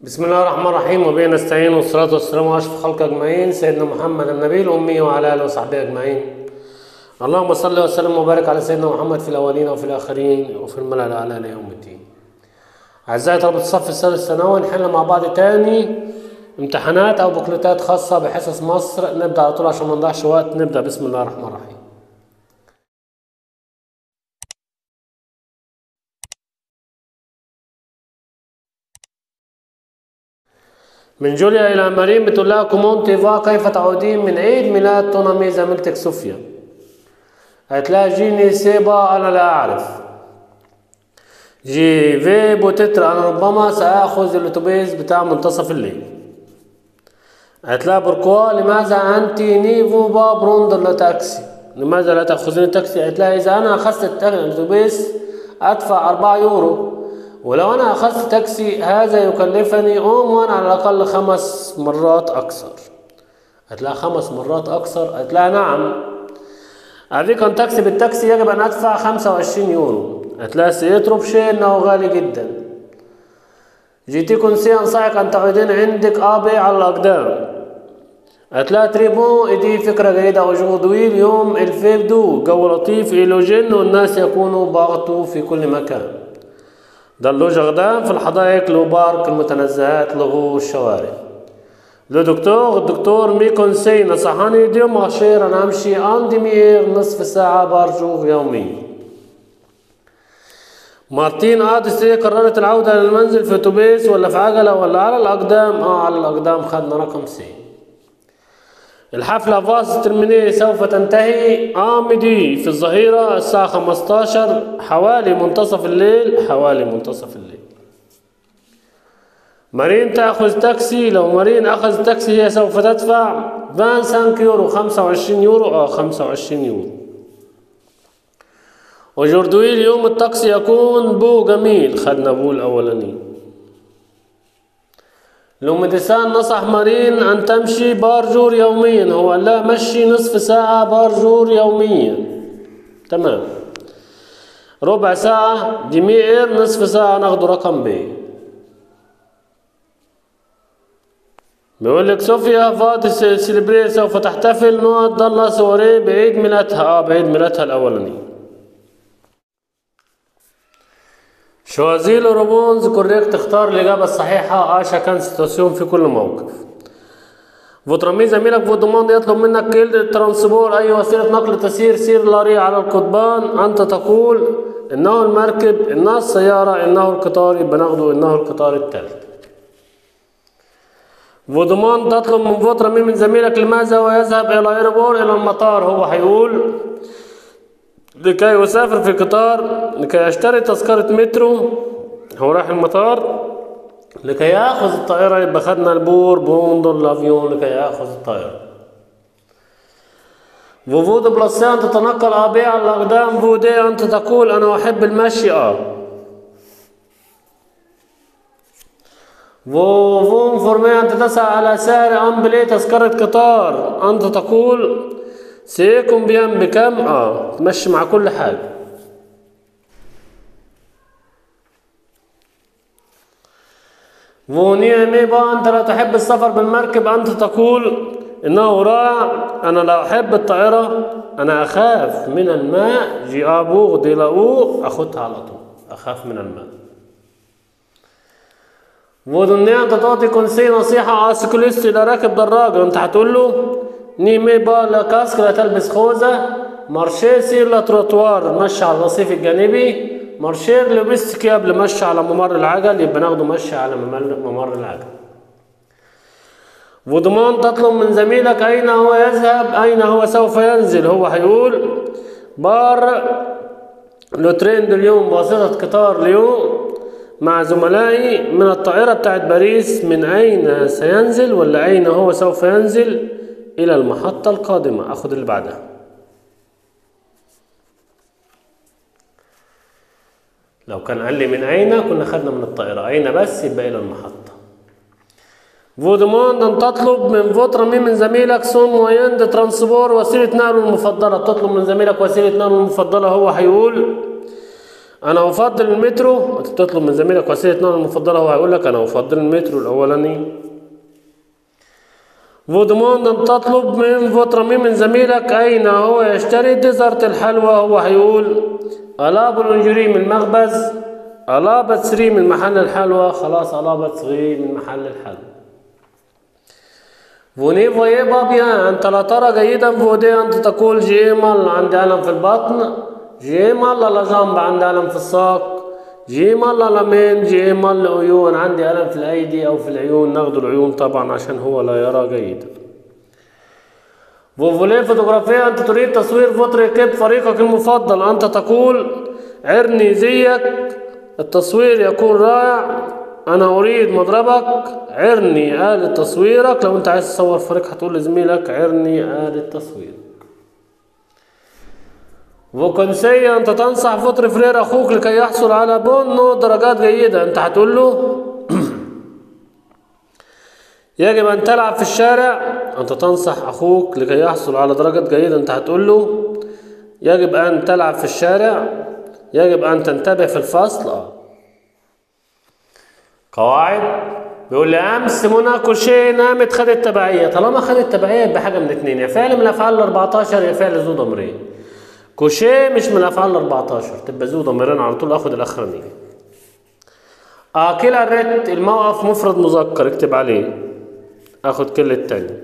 بسم الله الرحمن الرحيم وبه نستعين والصلاة والسلام على أشرف خلق أجمعين سيدنا محمد النبي الأمي وعلى آله وصحبه أجمعين اللهم صل وسلم وبارك على سيدنا محمد في الأولين وفي الآخرين وفي الملأ الأعلى ليوم الدين أعزائي طلبة الصف الثالث ثانوي نحل مع بعض تاني امتحانات أو بوكلتات خاصة بحصص مصر نبدأ على طول عشان ما نضيعش وقت نبدأ بسم الله الرحمن الرحيم من جوليا إلى مارين بتقول لها كومون تيفا كيف تعودين من عيد ميلاد تونامي زميلتك صوفيا قالت لها جيني سيبا أنا لا أعرف جي في بوتتر أنا ربما سآخذ الأتوبيس بتاع منتصف الليل قالت لها بركوا لماذا أنت نيفو با بروندر لتاكسي لماذا لا تأخذين تاكسي قالت لها إذا أنا أخذت الأتوبيس أدفع أربعة يورو ولو أنا أخذت تاكسي هذا يكلفني عموما على الأقل خمس مرات أكثر قالت لها خمس مرات أكثر قالت لها نعم أبيك أن تاكسي بالتاكسي يجب أن أدفع خمسة وعشرين يورو قالت لها سيترب شيء إنه غالي جدا جيتيكم سي أنصحك أن تعودين عندك أبي على الأقدام قالت لها تريبون إدي فكرة جيدة وجودوي اليوم الفيبدو جو لطيف إيلوجين والناس يكونوا باغتوا في كل مكان ضلوا جغدان في الحدائق لو بارك المتنزهات لغو الشوارع لو دكتور الدكتور مي كونسي نصحني ديو مارشير انا امشي ان ديمير نصف ساعة بارجوغ يوميا مارتين ادسي قررت العودة للمنزل في اتوبيس ولا في عجلة ولا على الاقدام اه على الاقدام خدنا رقم سي الحفلة فاس ترميني سوف تنتهي آمدي في الظهيرة الساعة 15 حوالي منتصف الليل حوالي منتصف الليل مارين تأخذ تاكسي لو مارين أخذ تاكسي هي سوف تدفع 25 يورو 25 يورو اه 25 يورو وجوردوي اليوم الطقس يكون بو جميل خدنا بو الأولاني لو مدسان نصح مارين أن تمشي بارجور يوميا هو قال لها مشي نصف ساعة بارجور يوميا تمام ربع ساعة ديمير نصف ساعة ناخد رقم ب بيقول لك صوفيا فات سيلبري سوف تحتفل نوع ضل سوري بعيد ميلادها اه بعيد ميلادها الأولاني شوازيل روبونز كوريكت اختار الإجابة الصحيحة آشا كان ستاسيون في كل موقف فوترامي زميلك فودوموند يطلب منك كيل ترانسبور أي وسيلة نقل تسير سير لاري على القضبان أنت تقول إنه المركب إنه السيارة إنه القطار يبقى ناخده إنه القطار الثالث فودوموند تطلب من فوترامي من زميلك لماذا ويذهب إلى إيربور إلى المطار هو هيقول لكي أسافر في قطار لكي أشتري تذكرة مترو هو رايح المطار لكي يأخذ الطائرة يبقى خدنا البور بوندر الأفيون لكي يأخذ الطائرة فوفو دو بلاسي أن تتنقل أبي على الأقدام فودي أنت تقول أنا أحب المشي أه فوفو فورمي أنت تسعى على سعر أمبلي تذكرة قطار أنت تقول سيكون بيان بكم اه تمشي مع كل حاجة فوني ميبا انت لا تحب السفر بالمركب انت تقول انه رائع انا لا احب الطائرة انا اخاف من الماء جي ابوغ دي لاو اخدها على طول اخاف من الماء وظني انت تعطي كونسي نصيحة اسكوليست الى راكب دراجة انت هتقول له نيمي با لا كاسك لا تلبس خوذة مارشي سير لا تروتوار مشي على الرصيف الجانبي مارشير لبست كي قبل مشي على ممر العجل يبقى ناخده مشي على ممر العجل وضمان تطلب من زميلك أين هو يذهب أين هو سوف ينزل هو هيقول بار لو ترين اليوم بواسطة قطار اليوم مع زملائي من الطائرة بتاعت باريس من أين سينزل ولا أين هو سوف ينزل إلى المحطة القادمة أخذ اللي بعدها لو كان قال لي من أين كنا خدنا من الطائرة أين بس يبقى إلى المحطة فودموند أن تطلب من فوترمي من زميلك سون موين دي ترانسبور وسيلة نقله المفضلة تطلب من زميلك وسيلة نقله المفضلة هو هيقول انا افضل المترو انت بتطلب من زميلك وسيله نقل المفضله هو هيقول لك انا افضل المترو الاولاني فودموند ان تطلب من فوترامين من زميلك اين هو يشتري ديزرت الحلوى هو هيقول الاب الانجري من المخبز الابت سري من محل الحلوى خلاص الابت سري من محل الحلوى فوني فوي بابيان أنت لا ترى جيدا فودي أنت تقول جيمال عندي ألم في البطن جيمال لا جنب عندي ألم في الساق جيمال لا لمين جيمال لعيون عندي ألم في الأيدي أو في العيون ناخد العيون طبعا عشان هو لا يرى جيدا فوفولي فوتوغرافيا أنت تريد تصوير فترة كيب فريقك المفضل أنت تقول عرني زيك التصوير يكون رائع أنا أريد مضربك عرني آلة تصويرك لو أنت عايز تصور فريق هتقول لزميلك عرني آلة تصوير وكونسية أنت تنصح فطر فرير أخوك لكي يحصل على بونو درجات جيدة أنت هتقول له يجب أن تلعب في الشارع أنت تنصح أخوك لكي يحصل على درجات جيدة أنت هتقول له يجب أن تلعب في الشارع يجب أن تنتبه في الفصل آه. قواعد بيقول لي امس منى كوشيه نامت خدت تبعيه طالما خدت تبعيه يبقى حاجه من اتنين يا فعل من الافعال ال 14 يا فعل ذو ضميرين كوشيه مش من الافعال ال 14 تبقى ذو ضميرين على طول اخد الاخرانيه اكل الرت الموقف مفرد مذكر اكتب عليه اخد كل التاني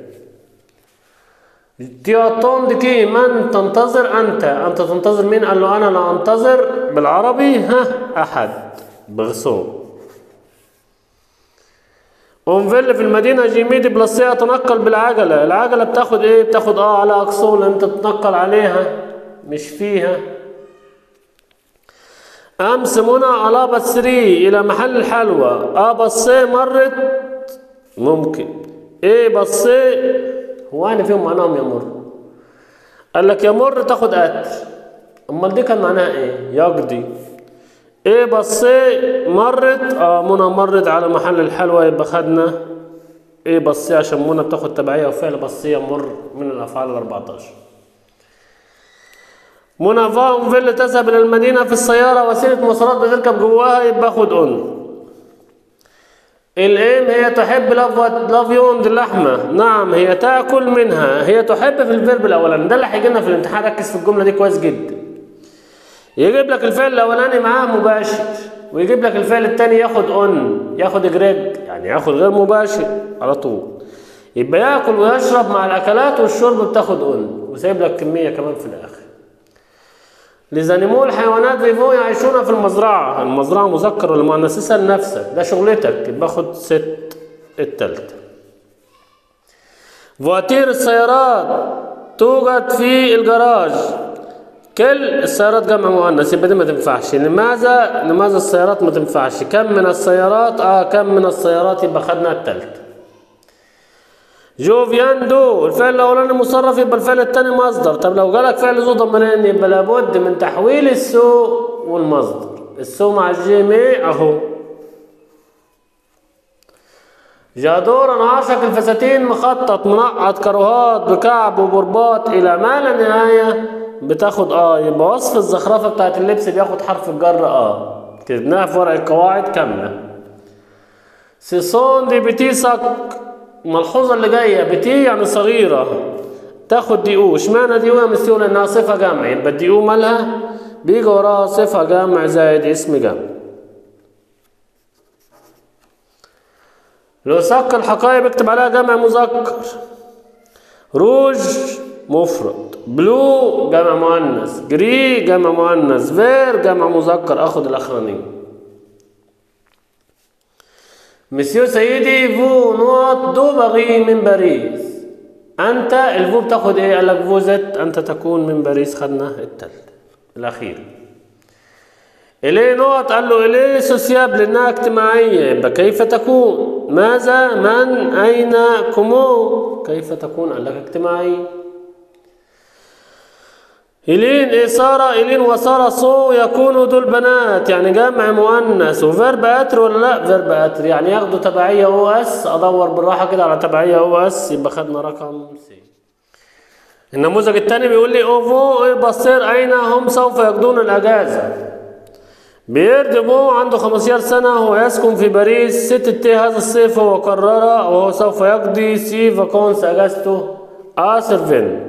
تياتون دكي من تنتظر انت انت تنتظر مين قال له انا لا انتظر بالعربي ها احد بغصون اونفيل في المدينة جيميدي بلسية تنقل بالعجلة العجلة بتاخد ايه بتاخد اه على اقصول انت تتنقل عليها مش فيها امس منى قلبت سري الى محل الحلوى اه بصي مرت ممكن ايه بصي هو انا فيهم معناهم يمر قال لك يمر تاخد قتل امال دي كان معناها ايه يقضي ايه بصي مرت اه منى مرت على محل الحلوى يبقى خدنا ايه بصي عشان منى بتاخد تبعيه وفعل بصي يمر من الافعال ال 14 منى فاهم فيل تذهب الى المدينه في السياره وسيله مواصلات بتركب جواها يبقى خد اون الام هي تحب لافيون دي اللحمه نعم هي تاكل منها هي تحب في الفيرب الاولاني ده اللي هيجي لنا في الامتحان ركز في الجمله دي كويس جدا يجيب لك الفعل الاولاني معاه مباشر ويجيب لك الفعل الثاني ياخد اون ياخد جريد يعني ياخد غير مباشر على طول يبقى ياكل ويشرب مع الاكلات والشرب بتاخد اون وسايب لك كميه كمان في الاخر لزانيمو الحيوانات فيفو يعيشون في المزرعة المزرعة مذكر ولا مؤنث اسأل نفسك ده شغلتك يبقى خد ست التالتة فواتير السيارات توجد في الجراج كل السيارات جمع مؤنث يبقى دي ما تنفعش لماذا لماذا السيارات ما تنفعش كم من السيارات اه كم من السيارات يبقى خدنا التالتة جو فياندو الفعل الاولاني مصرف يبقى الفعل الثاني مصدر طب لو جالك فعل ذو ضميرين يبقى لابد من تحويل السو والمصدر السو مع الجيمي اهو جادور انا عاشق الفساتين مخطط منقط كروهات بكعب وبرباط الى ما لا نهايه بتاخد اه يبقى وصف الزخرفه بتاعت اللبس بياخد حرف الجر اه كتبناها في ورق القواعد كامله سيسون دي بتيسك الملحوظة اللي جاية بتي يعني صغيرة تاخد دي او اشمعنى دي او يا مستوى لانها صفة جمع يبقى دي او مالها بيجي وراها صفة جمع زائد اسم جمع لو سق الحقائب اكتب عليها جمع مذكر روج مفرد بلو جمع مؤنث جري جمع مؤنث فير جمع مذكر اخد الاخرانيه مسيو سيدي فو نوت دو بغي من باريس انت الفو بتاخد ايه قال لك فوزت انت تكون من باريس خدنا التالت الاخير إليه نوت قال له إليه سوسياب لأنها اجتماعية يبقى كيف تكون ماذا من أين كمو كيف تكون قال لك اجتماعية إلين إثارة إلين وصارة صو يكونوا دول بنات يعني جمع مؤنث وفيرب أتر ولا لا فيرب أتر يعني ياخدوا تبعية أو أس أدور بالراحة كده على تبعية أو أس يبقى خدنا رقم سي النموذج الثاني بيقول لي أوفو بصير أين هم سوف يقضون الأجازة بيير ديبو عنده 15 سنة ويسكن في باريس ست تي هذا الصيف هو قرر وهو سوف يقضي سي فاكونس اجازته ا سيرفين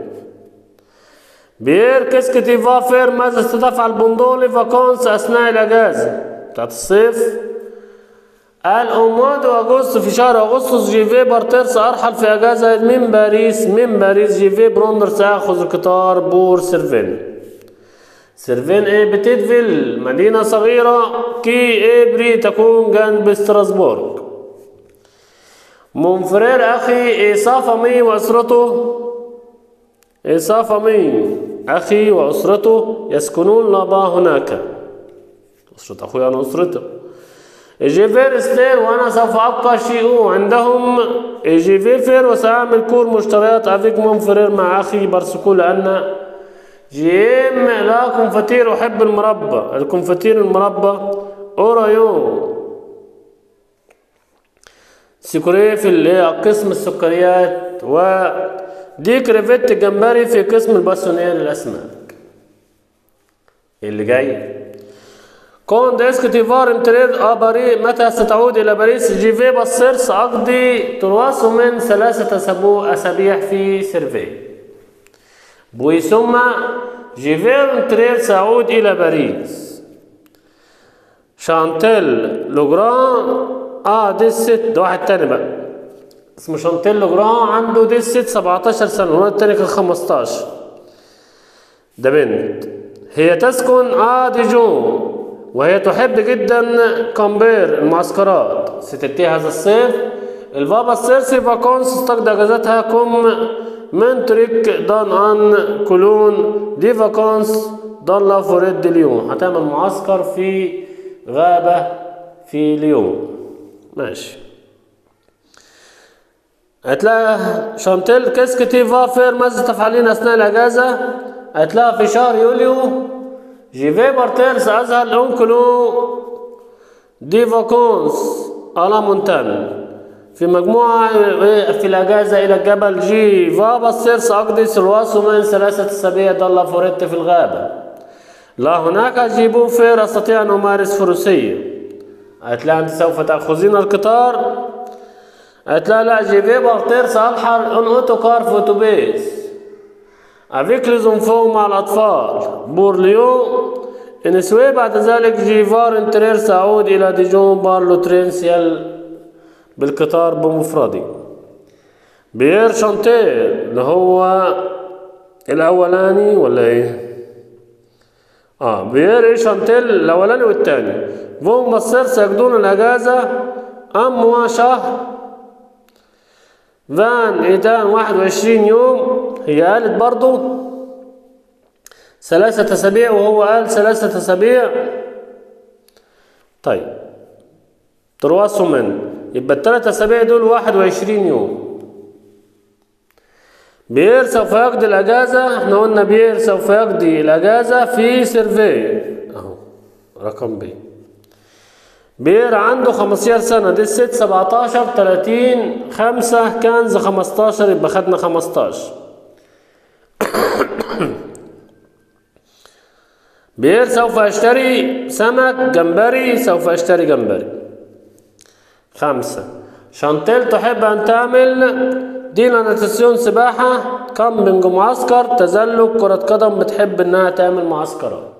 بيير كيسك تي فافر ماذا ستفعل بندولي فاكونس اثناء الاجازة بتاعت الصيف الأمواد أغسطس في شهر أغسطس جيفي بارتير سأرحل في أجازة من باريس من باريس جيفي بروندر سأخذ القطار بور سيرفين سيرفين ايه بتدفل مدينة صغيرة كي ايه بري تكون جنب ستراسبورغ منفرير أخي إيصافمي وأسرته إيصافمي أخي وأسرته يسكنون لابا هناك أسرة أخوي أنا أسرته جيفير ستير وأنا سوف أبقى شيء عندهم جيفيفر وسأعمل كور مشتريات أفيك منفرير مع أخي بارسكو لأن جيم لا كونفتير أحب المربى الكونفتير المربى أورايو سكري في اللي هي قسم السكريات و دي كريفيت جمبري في قسم الباسونير الأسماك اللي جاي كون ديسك تيفار انترير باري متى ستعود إلى باريس جيفي بصير سأقضي ترواس من ثلاثة أسبوع أسابيع في سيرفي بوي ثم جيفير انترير سأعود إلى باريس شانتيل لوجران اه دي الست ده واحد تاني بقى اسمه شانتيل لوجران عنده دي الست 17 سنة والواد التاني كان 15 ده بنت هي تسكن اه ديجون وهي تحب جدا كامبير المعسكرات ستنتهي هذا الصيف البابا السيرسي فاكونس تقضي اجازتها كم من تريك دان ان كولون دي فاكونس دان لا فوريت دي ليون هتعمل معسكر في غابة في ليون ماشي هتلاقي شانتيل كيسك تي فافر ماذا تفعلين أثناء الأجازة هتلاقي في شهر يوليو جيفي بارتير سأذهب لأنكلو دي فاكونس على مونتان في مجموعة في الأجازة إلى الجبل جي فابا السير سأقضي سلواس من ثلاثة أسابيع ضل فوريت في الغابة لا هناك جيبو فير أستطيع أن أمارس فروسية قالت لها أنت سوف تأخذين القطار قالت لها لا جيبي بارتير سألحق أن أوتوكار في أوتوبيس افيك لي زونفو مع الأطفال بورليو انسوي بعد ذلك جيفار انترير سأعود إلى ديجون بارلو ترينسيال بالقطار بمفردي بيير شانتير اللي هو الأولاني ولا إيه؟ اه بيير إيه شانتيل الأولاني والتاني فون مصير سيقضون الأجازة أم شهر فان إيدان واحد وعشرين يوم هي قالت برضو ثلاثة أسابيع وهو قال ثلاثة أسابيع طيب ترواسوا من يبقى الثلاث أسابيع دول واحد وعشرين يوم بير سوف يقضي الأجازة احنا قلنا بير سوف يقضي الأجازة في سيرفي أهو رقم بي بير عنده 15 سنة دي الست 17 30 5 كنز 15 يبقى خدنا 15 بير سوف اشتري سمك جمبري سوف اشتري جمبري خمسة شانتيل تحب أن تعمل دينا ناتاسيون سباحة كامبينج معسكر تزلج كرة قدم بتحب إنها تعمل معسكرات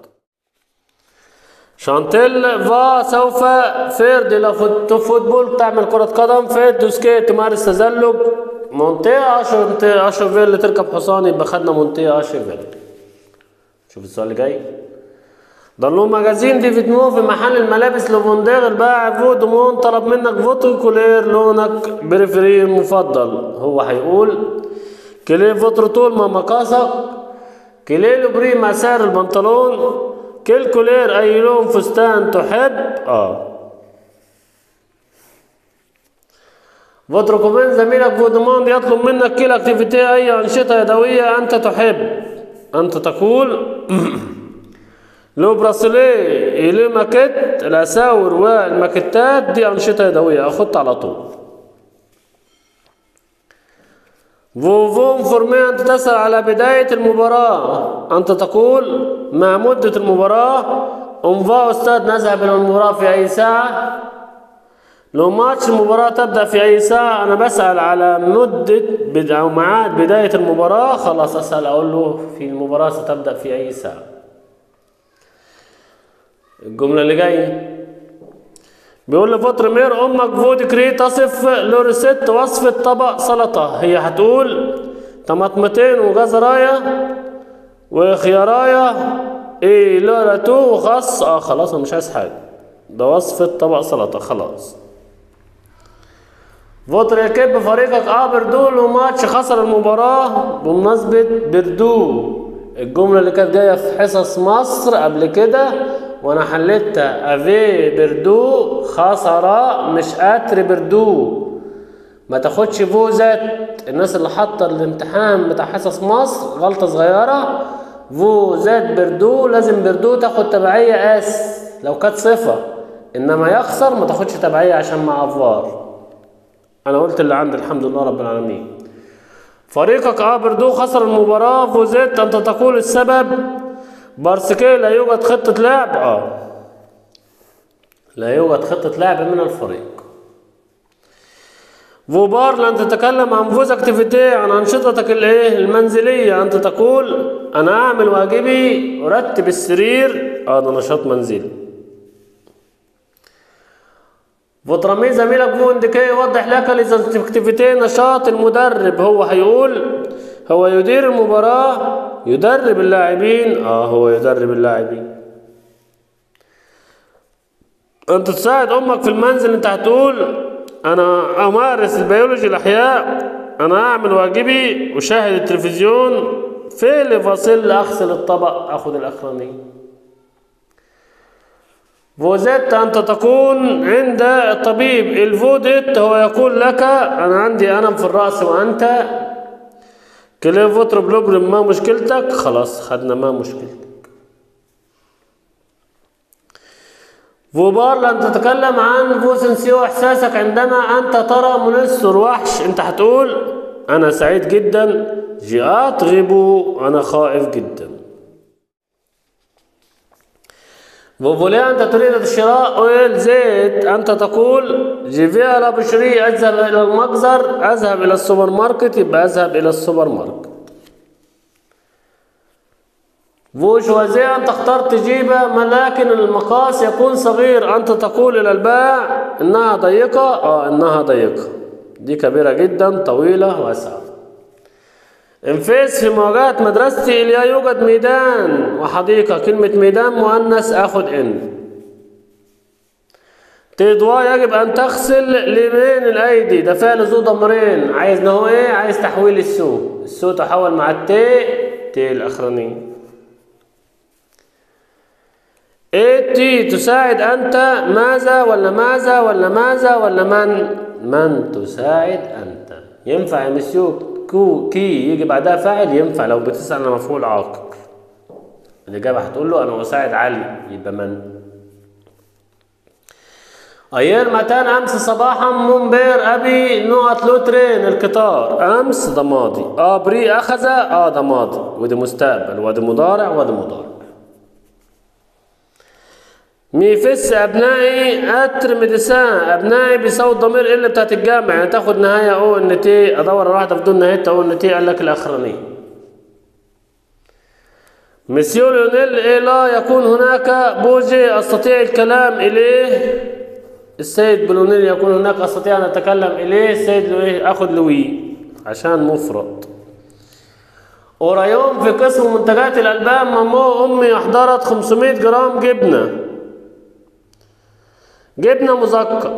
شانتيل فا سوف فير دي لا فوت- فوتبول تعمل كرة قدم فير دوسكي تمارس تزلج منطقة اشوفيل اشوفيل اللي تركب حصان يبقى خدنا منطقة اشوفيل شوف السؤال اللي جاي ضلوا مجازين دي فيتمو في محل الملابس لوفوندير البائع فو دومون طلب منك فوتو كولير لونك بريفري المفضل هو هيقول كلي فوتر طول ما مقاسك كلي لبري مع سعر البنطلون كل كولير اي لون فستان تحب اه فوتر كومين زميلك فو دوموند يطلب منك كل اكتيفيتي اي انشطه يدويه انت تحب انت تقول لو براسيلي إلي ماكيت الأساور والماكيتات دي أنشطة يدوية أخط على طول فوفون فورمي أنت تسأل على بداية المباراة أنت تقول ما مدة المباراة أنفا أستاذ نذهب إلى المباراة في أي ساعة لو ماتش المباراة تبدأ في أي ساعة أنا بسأل على مدة بد- أو ميعاد بداية المباراة خلاص أسأل أقول له في المباراة ستبدأ في أي ساعة الجملة اللي جاية بيقول لي فوترمير امك فودكري تصف لوريست وصفة طبق سلطة هي هتقول طماطمتين وجزراية وخياراية ايه لورا تو وخس اه خلاص انا مش عايز حاجة ده وصفة طبق سلطة خلاص فوتر يكب فريقك اه بردو له ماتش خسر المباراة بمناسبة بردو الجملة اللي كانت جاية في حصص مصر قبل كده وانا حلتها افي بردو خسر مش اتر بردو ما تاخدش فوزات الناس اللي حاطه الامتحان بتاع حصص مصر غلطة صغيرة فوزات بردو لازم بردو تاخد تبعية اس لو كانت صفة انما يخسر ما تاخدش تبعية عشان مع افوار انا قلت اللي عندي الحمد لله رب العالمين فريقك اه بردو خسر المباراة فوزيت انت تقول السبب بارسكي لا يوجد خطة لعب اه لا يوجد خطة لعب من الفريق فوبار لن تتكلم عن فوز اكتيفيتي عن انشطتك الايه المنزلية انت تقول انا اعمل واجبي ارتب السرير اه ده نشاط منزلي فوترامي زميلك فو انديكي يوضح لك الاكتيفيتي نشاط المدرب هو هيقول هو يدير المباراة يدرب اللاعبين اه هو يدرب اللاعبين انت تساعد امك في المنزل انت هتقول انا امارس البيولوجي الاحياء انا اعمل واجبي اشاهد التلفزيون في لفاصل اغسل الطبق اخذ الاخراني فوزيت أنت تكون عند الطبيب الفوديت هو يقول لك أنا عندي ألم في الرأس وأنت كليفوتر بلوبرم ما مشكلتك خلاص خدنا ما مشكلتك فوبار لن تتكلم عن فوسنسيو إحساسك عندما أنت ترى منسر وحش أنت هتقول أنا سعيد جدا جاءت غيبو أنا خائف جدا فوفولي أنت تريد شراء أويل زيت أنت تقول جيفيا بشري أذهب إلى المجزر أذهب إلى السوبر ماركت يبقى أذهب إلى السوبر ماركت فوش وزي أنت اخترت جيبة لكن المقاس يكون صغير أنت تقول إلى البائع إنها ضيقة آه إنها ضيقة دي كبيرة جدا طويلة واسعة انفاس في مواجهة مدرستي لا يوجد ميدان وحديقة كلمة ميدان مؤنث اخد ان تدوا يجب ان تغسل لمين الايدي ده فعل ذو ضمرين عايز ان هو ايه عايز تحويل السو السو تحول مع التي تي الاخراني ايه تي تساعد انت ماذا ولا ماذا ولا ماذا ولا من من تساعد انت ينفع يا مسيو كو كي يجي بعدها فاعل ينفع لو بتسأل عن مفعول عاقل الإجابة هتقول له أنا أساعد علي يبقى من أير متان أمس صباحا منبر أبي نقط لوترين القطار أمس ده ماضي أبري أخذ آه ده ماضي وده مستقبل وده مضارع وده مضارع ميفس أبنائي أتر مدسان أبنائي بيساوي الضمير اللي بتاعت الجامع يعني تاخد نهاية أو إن تي أدور على واحدة في دون نهايتها أو إن تي قال لك الأخرانية مسيو ليونيل إيه لا يكون هناك بوجي أستطيع الكلام إليه السيد بلونيل يكون هناك أستطيع أن أتكلم إليه السيد لويه أخذ لوي عشان مفرد أوريوم في قسم منتجات الألبان مامو أمي أحضرت 500 جرام جبنة جبنة مذكر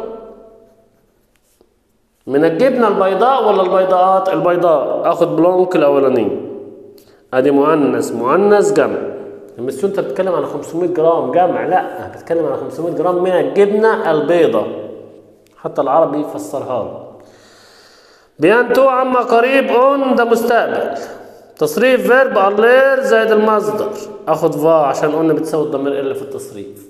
من الجبنة البيضاء ولا البيضاءات البيضاء اخد بلونك الاولاني ادي مؤنث مؤنث جمع المسيو انت بتتكلم عن 500 جرام جمع لا بتتكلم عن 500 جرام من الجبنة البيضاء حتى العربي يفسرها له بيانتو عما قريب اون ده مستقبل تصريف فيرب اللير زائد المصدر اخد فا عشان قلنا بتساوي الضمير اللي في التصريف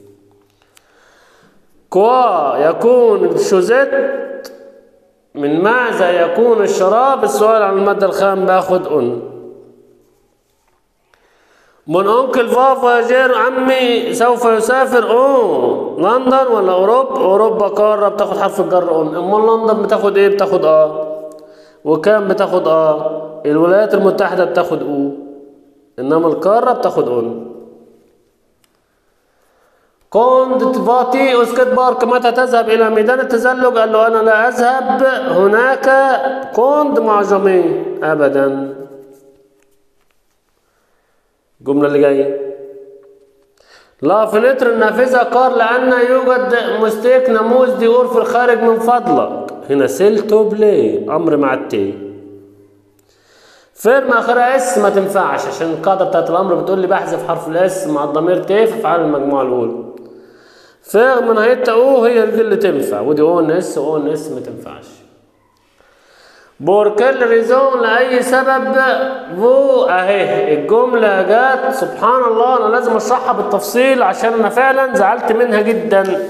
كوا يكون الشوزيت من ماذا يكون الشراب السؤال عن المادة الخام باخد أن من أنكل فافا جير عمي سوف يسافر أون لندن ولا أوروبا أوروبا قارة بتاخد حرف الجر أون أمال لندن بتاخد إيه بتاخد آه وكام بتاخد آه الولايات المتحدة بتاخد أو إنما القارة بتاخد أون كنت فاتي اسكت بارك متى تذهب إلى ميدان التزلج قال له أنا لا أذهب هناك كنت معجمي أبدا الجملة اللي جاية لا فلتر النافذة قال لأن يوجد مستيك ناموس ديور في الخارج من فضلك هنا سيلتو بلاي أمر مع التي فيرما آخرها اس ما تنفعش عشان القاعدة بتاعت الأمر بتقول لي بحذف حرف الاس مع الضمير تي في أفعال المجموعة الأولى فيغ من هيتا او هي دي اللي تنفع ودي او ان اس او ان اس ما تنفعش بوركل ريزون لأي سبب فو اهي الجملة جت سبحان الله انا لازم اشرحها بالتفصيل عشان انا فعلا زعلت منها جدا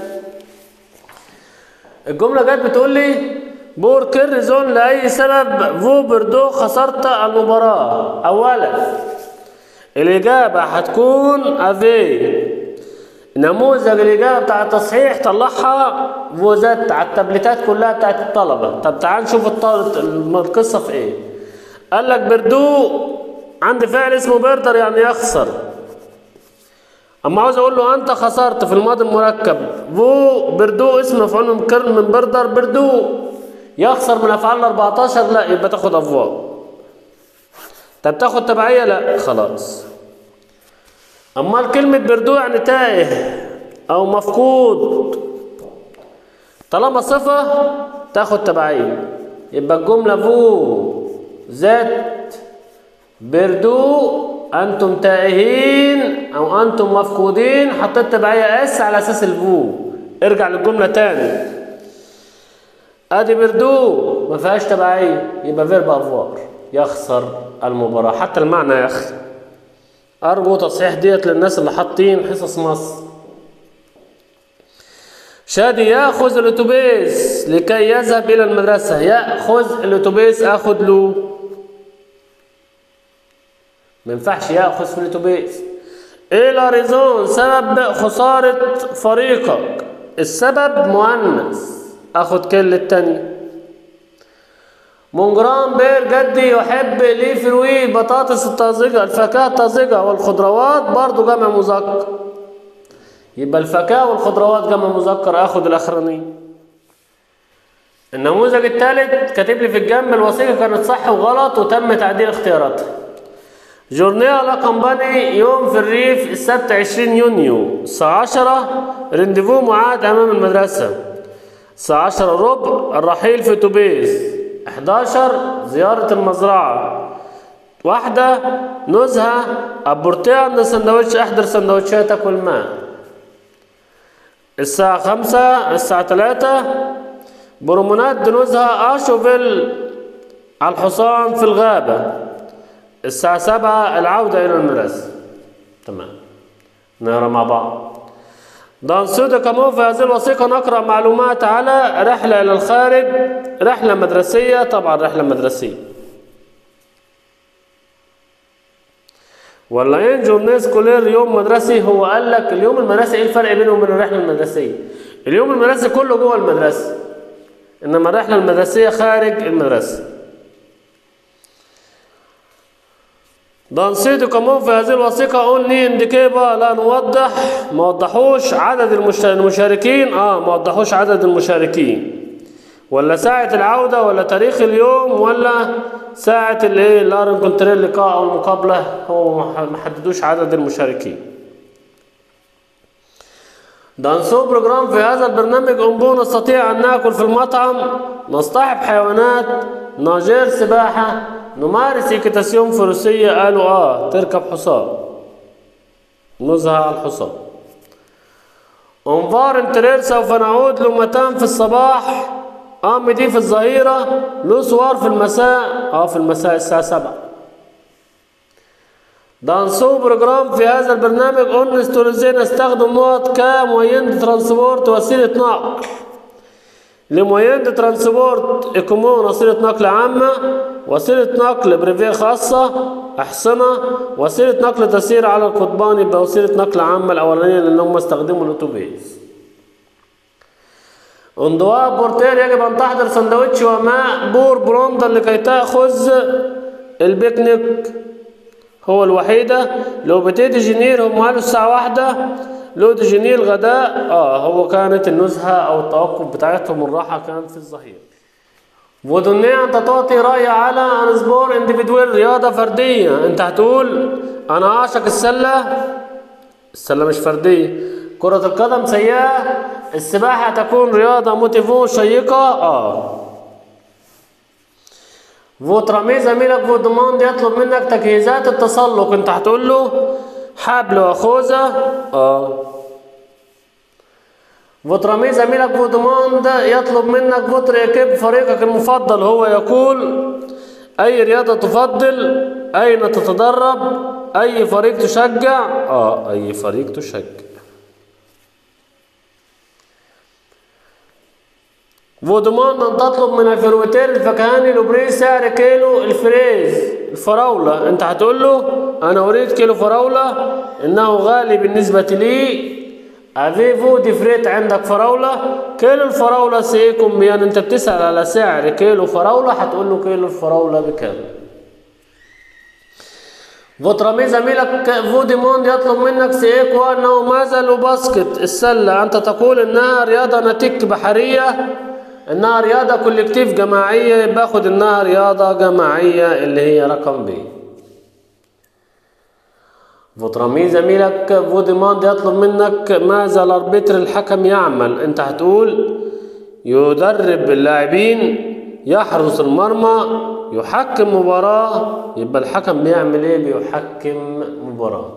الجملة جت بتقول لي بوركل ريزون لأي سبب فو بردو خسرت المباراة اولا الاجابة هتكون افي نموذج الإجابة بتاع التصحيح طلعها فوزات على التابلتات كلها بتاعت الطلبة طب تعال نشوف الط- القصة في إيه قال لك بردو عندي فعل اسمه بردر يعني يخسر أما عاوز أقول له أنت خسرت في الماضي المركب فو بردو اسم مفعول من كر- من بردر بردو يخسر من أفعال 14 لا يبقى تاخد أفواه طب تاخد تبعية لا خلاص أمال كلمة بردو يعني تائه أو مفقود طالما صفة تاخد تبعية يبقى الجملة فو ذات بردو أنتم تائهين أو أنتم مفقودين حطيت تبعية اس على أساس الفو ارجع للجملة تاني ادي بردو ما فيهاش تبعية يبقى فيرب افوار يخسر المباراة حتى المعنى يخسر أرجو تصحيح ديت للناس اللي حاطين حصص مصر شادي ياخذ الاتوبيس لكي يذهب الى المدرسه ياخذ الاتوبيس اخذ له ما ينفعش ياخذ في الاتوبيس ايه لا ريزون سبب خساره فريقك السبب مؤنث اخذ كل التانية مونجرام بير جدي يحب لي فروي البطاطس الطازجة الفاكهة الطازجة والخضروات برضو جمع مذكر يبقى الفاكهة والخضروات جمع مذكر اخد الاخراني النموذج الثالث كاتب لي في الجنب الوثيقة كانت صح وغلط وتم تعديل اختياراتها جورنيه لا كومباني يوم في الريف السبت 20 يونيو الساعة 10 رنديفو معاد أمام المدرسة الساعة 10 ربع الرحيل في توبيس 11 زيارة المزرعة واحدة نزهة أبورتيه عند سندوتش أحضر سندوتشاتك والماء الساعة خمسة الساعة تلاتة برومونات دي نزهة أشوفل على الحصان في الغابة الساعة سبعة العودة إلى المدرسة تمام نقرا مع بعض دان سودة كمان في هذه الوثيقة نقرأ معلومات على رحلة إلى الخارج رحلة مدرسية طبعا رحلة مدرسية ولا ايه جورنيه سكولير يوم مدرسي هو قال لك اليوم المدرسي ايه الفرق بينه وبين الرحله المدرسيه اليوم المدرسي كله جوه المدرسه انما الرحله المدرسيه خارج المدرسه دانسيتو كمان في هذه الوثيقة قلني انديكيبا لا نوضح ما وضحوش عدد المشت- المشاركين اه ما وضحوش عدد المشاركين ولا ساعة العودة ولا تاريخ اليوم ولا ساعة الايه الارن كونتريل اللقاء او المقابلة هو ما حددوش عدد المشاركين دانسو بروجرام في هذا البرنامج أنبو نستطيع أن نأكل في المطعم نصطحب حيوانات ناجير سباحة نمارس إيكيتاسيون فروسية قالوا آه تركب حصان نزهة على الحصان انفار انترير سوف نعود لمتان في الصباح آم دي في الظهيرة لو سوار في المساء اه في المساء الساعة سبعة دانسو بروجرام في هذا البرنامج اونستوريزي نستخدم نقط كموين دي ترانسبورت وسيلة نقل لموين دي ترانسبورت اكومون وسيلة نقل عامة وسيلة نقل بريفيه خاصة أحصنة وسيلة نقل تسير على القضبان يبقى وسيلة نقل عامة الأولانية لأن هم استخدموا الأتوبيس اندواء بورتير يجب أن تحضر سندوتش وماء بور بروندر لكي تأخذ البيكنيك هو الوحيدة لو بتيجي جنير هم قالوا الساعة واحدة لو دي جنير الغداء اه هو كانت النزهة أو التوقف بتاعتهم الراحة كان في الظهيرة ودنيا أنت تعطي رأي على أن سبور انديفيدوال رياضة فردية أنت هتقول أنا أعشق السلة السلة مش فردية كرة القدم سيئة السباحة تكون رياضة موتيفون شيقة اه فوترامي زميلك فو دوموند يطلب منك تجهيزات التسلق انت هتقول له حبل وخوذة اه فوترامي زميلك فو دوموند يطلب منك فوتر يكب فريقك المفضل هو يقول اي رياضة تفضل اين تتدرب اي فريق تشجع اه اي فريق تشجع فودمان أن تطلب من الفروتير الفكهاني لبريز سعر كيلو الفريز الفراولة أنت هتقول له أنا أريد كيلو فراولة إنه غالي بالنسبة لي أفيفو دي فريت عندك فراولة كيلو الفراولة سيكون بيان أنت بتسأل على سعر كيلو فراولة هتقول له كيلو الفراولة بكام فوترامي زميلك فوديموند يطلب منك سيكو أنه ما زالوا باسكت السلة أنت تقول إنها رياضة نتيك بحرية انها رياضة كولكتيف جماعية باخد انها رياضة جماعية اللي هي رقم بي فوترامي زميلك فوديموند يطلب منك ماذا الاربيتر الحكم يعمل انت هتقول يدرب اللاعبين يحرس المرمى يحكم مباراة يبقى الحكم بيعمل ايه بيحكم مباراة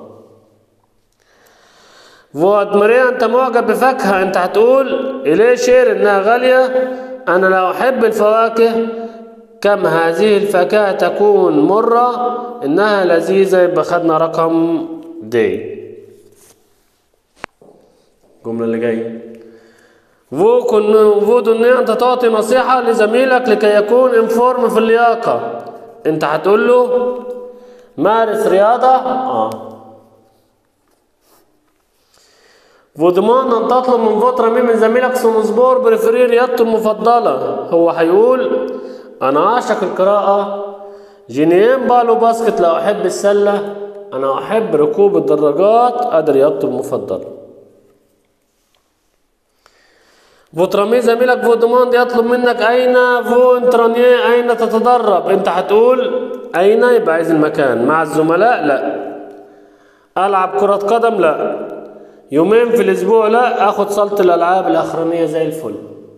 فوادمريا انت معجب بفاكهة انت هتقول اليه شير انها غالية انا لا احب الفواكه كم هذه الفاكهة تكون مرة انها لذيذة يبقى خدنا رقم دي الجملة اللي جاية فو كن فو دنيا انت تعطي نصيحة لزميلك لكي يكون انفورم في اللياقة انت هتقول له مارس رياضة اه فودمان ان تطلب من فترة مين من زميلك سونسبور بريفري رياضته المفضلة هو هيقول انا اعشق القراءة جينيين بالو باسكت لا احب السلة انا احب ركوب الدراجات ادي رياضته المفضلة فوترامي زميلك فودموند يطلب منك اين فو انترانيه اين تتدرب انت هتقول اين يبقى عايز المكان مع الزملاء لا العب كرة قدم لا يومين في الاسبوع لا اخد صالة الالعاب الاخرانية زي الفل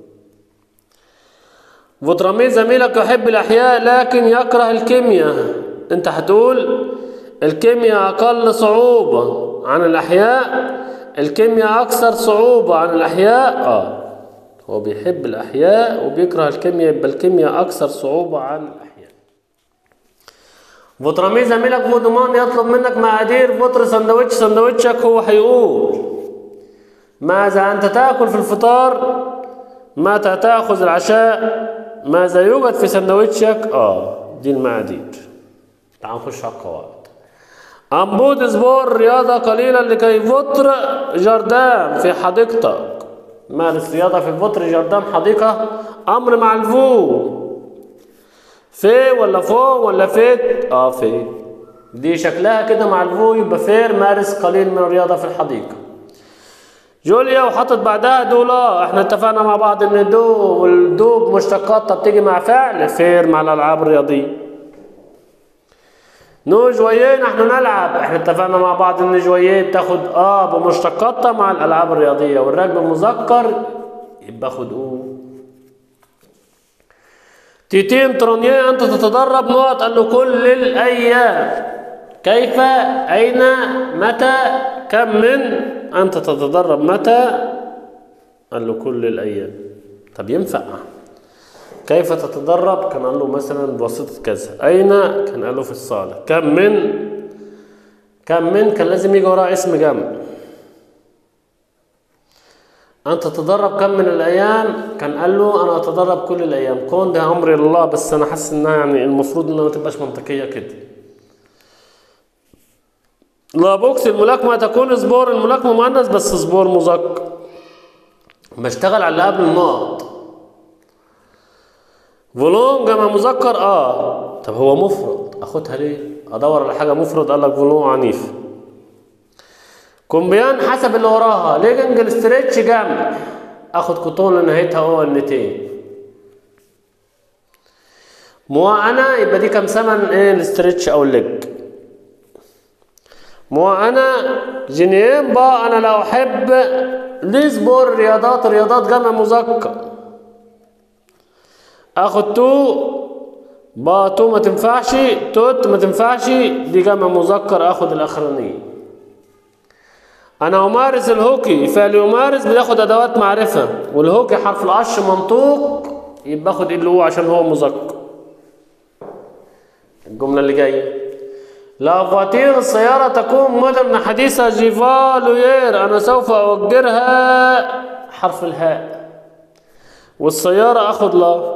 فوترامي زميلك يحب الاحياء لكن يكره الكيمياء انت هتقول الكيمياء اقل صعوبة عن الاحياء الكيمياء اكثر صعوبة عن الاحياء اه هو بيحب الأحياء وبيكره الكيمياء يبقى الكيمياء أكثر صعوبة عن الأحياء فوترامي زميلك فودمان يطلب منك مقادير فطر سندوتش سندوتشك هو هيقول ماذا أنت تأكل في الفطار متى تأخذ العشاء ماذا يوجد في سندوتشك آه دي المقادير تعال نخش على القواعد أنبود سبور رياضة قليلة لكي فطر جردان في حديقتك مارس رياضة في فطر جردان حديقة أمر مع الفو في ولا فو ولا فيت اه في دي شكلها كده مع الفو يبقى فير مارس قليل من الرياضة في الحديقة جوليا وحطت بعدها دولا احنا اتفقنا مع بعض ان الدو والدو بمشتقاتها بتيجي مع فعل فير مع الالعاب الرياضية نو جوييه نحن نلعب احنا اتفقنا مع بعض ان جوييه بتاخد اه بمشتقاتها مع الالعاب الرياضيه والركب المذكر يبقى خد او تيتين ترونيه انت تتدرب نقط قال له كل الايام كيف اين متى كم من انت تتدرب متى قال له كل الايام طب ينفع كيف تتدرب كان قال له مثلا بواسطة كذا أين كان قال له في الصالة كم من كم من كان لازم يجي وراه اسم جمع أنت تتدرب كم من الأيام كان قال له أنا أتدرب كل الأيام كون ده أمر الله بس أنا حاسس إنها يعني المفروض إنها ما تبقاش منطقية كده لا بوكس الملاكمة تكون سبور الملاكمة مؤنث بس سبور مذكر بشتغل على اللي قبل النقط فولون جمع مذكر اه طب هو مفرد اخدها ليه ادور على حاجه مفرد قال لك فولون عنيف كومبيان حسب اللي وراها ليجنج ستريتش جمع اخد كوتون لنهايتها هو النتين مو انا يبقى دي كام ثمن ايه الاستريتش او الليج مو انا جنيين با انا لو احب ليزبور رياضات رياضات جمع مذكر اخد تو با تو ما تنفعش توت ما تنفعش دي جمع مذكر اخد الاخرانيه انا امارس الهوكي فعل يمارس بياخد ادوات معرفه والهوكي حرف القش منطوق يبقى اخد اللي هو عشان هو مذكر الجمله اللي جايه لا فواتير السيارة تكون مودرن حديثة جيفالوير أنا سوف أوجرها حرف الهاء والسيارة أخذ لا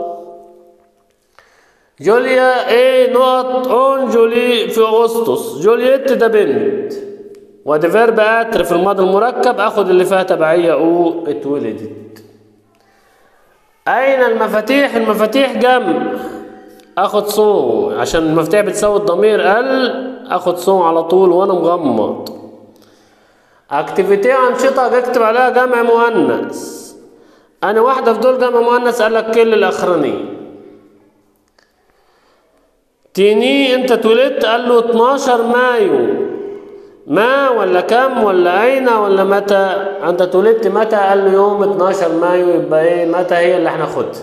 جوليا ايه نقط اون جولي في اغسطس جولييت ده بنت وده فيرب اتر في الماضي المركب اخد اللي فيها تبعية او اتولدت اين المفاتيح المفاتيح جمع اخد صون عشان المفاتيح بتساوي الضمير ال اخد صون على طول وانا مغمض اكتيفيتي انشطه اكتب عليها جمع مؤنث انا واحده في دول جمع مؤنث قال لك كل الاخرانيه تيني انت اتولدت قال له 12 مايو ما ولا كم ولا اين ولا متى انت اتولدت متى قال له يوم 12 مايو يبقى ايه متى هي اللي هناخدها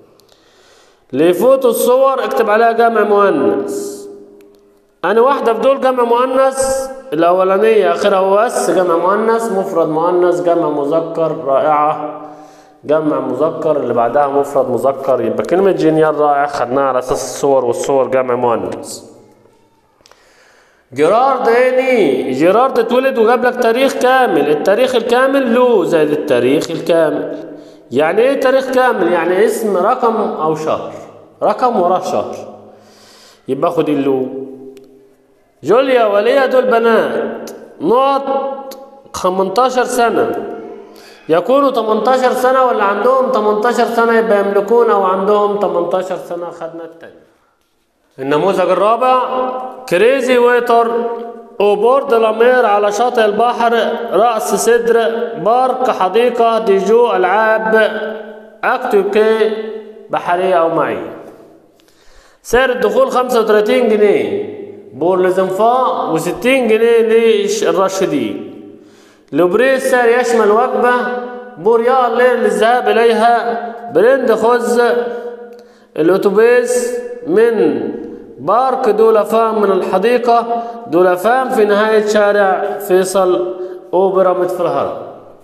لفوتو الصور اكتب عليها جمع مؤنث انا واحده في دول جمع مؤنث الاولانيه اخرها هو اس جمع مؤنث مفرد مؤنث جمع مذكر رائعه جمع مذكر اللي بعدها مفرد مذكر يبقى كلمه جينيال رائع خدناها على اساس الصور والصور جمع مؤنث جيرارد ايه جيرارد اتولد وجاب لك تاريخ كامل التاريخ الكامل له زائد التاريخ الكامل يعني ايه تاريخ كامل يعني اسم رقم او شهر رقم وراه شهر يبقى خد اللو جوليا وليا دول بنات نقط 18 سنة يكونوا 18 سنة ولا عندهم 18 سنة يبقى يملكون او عندهم 18 سنة خدنا التاني النموذج الرابع كريزي ويتر اوبورد لامير على شاطئ البحر رأس سدر بارك حديقة ديجو ألعاب أكتوكي بحرية أو معية سعر الدخول 35 جنيه بور لزنفاء و60 جنيه للراشدين لوبريس سعر يشمل وجبة بور يا الليل للذهاب إليها برند خز الأتوبيس من بارك دولفان من الحديقة دولفان في نهاية شارع فيصل أوبرا في الهرم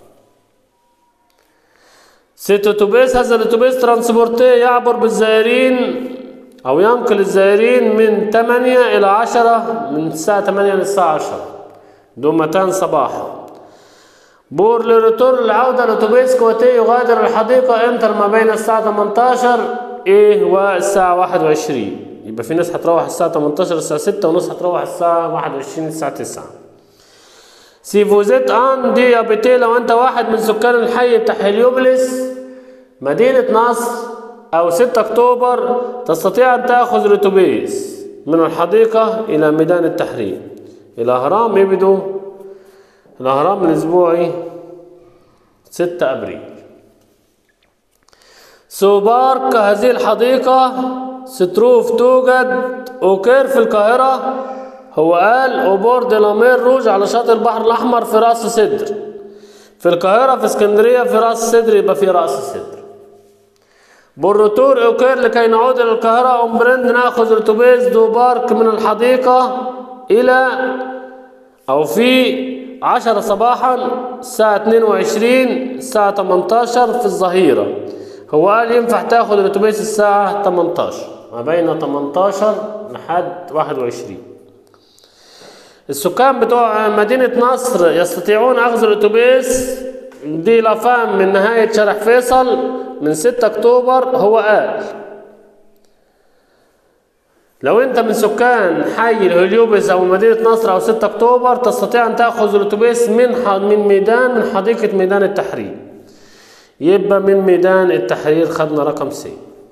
ست أتوبيس هذا الأتوبيس ترانسبورتي يعبر بالزائرين أو ينقل الزائرين من 8 إلى 10 من الساعة 8 للساعة 10 دومتان صباحا بور لريتور العودة الأتوبيس كوتي يغادر الحديقة انتر ما بين الساعة 18 إيه والساعة 21 يبقى في ناس هتروح الساعة 18 الساعة 6 وناس هتروح الساعة 21 الساعة 9 سيفوزيت ان دي ابيتي لو انت واحد من سكان الحي بتاع هليوبلس مدينة نصر او 6 اكتوبر تستطيع ان تاخذ الاتوبيس من الحديقة الى ميدان التحرير الاهرام يبدو الاهرام الاسبوعي 6 ابريل سوبارك هذه الحديقة ستروف توجد اوكير في القاهرة هو قال اوبور دي لامير روج على شاطئ البحر الاحمر في راس سدر في القاهرة في اسكندرية في راس سدر يبقى في راس سدر بالروتور اوكير لكي نعود الى القاهرة ام برند ناخذ الاتوبيس دو بارك من الحديقة الى او في عشرة صباحا الساعة 22 الساعة 18 في الظهيرة هو قال ينفع تاخد الاتوبيس الساعة 18 ما بين 18 لحد 21 السكان بتوع مدينة نصر يستطيعون أخذ الأتوبيس دي لفام من نهاية شرح فيصل من 6 أكتوبر هو قال لو أنت من سكان حي الهليوبس أو مدينة نصر أو 6 أكتوبر تستطيع أن تأخذ الأتوبيس من ح- من ميدان من حديقة ميدان التحرير يبقى من ميدان التحرير خدنا رقم سي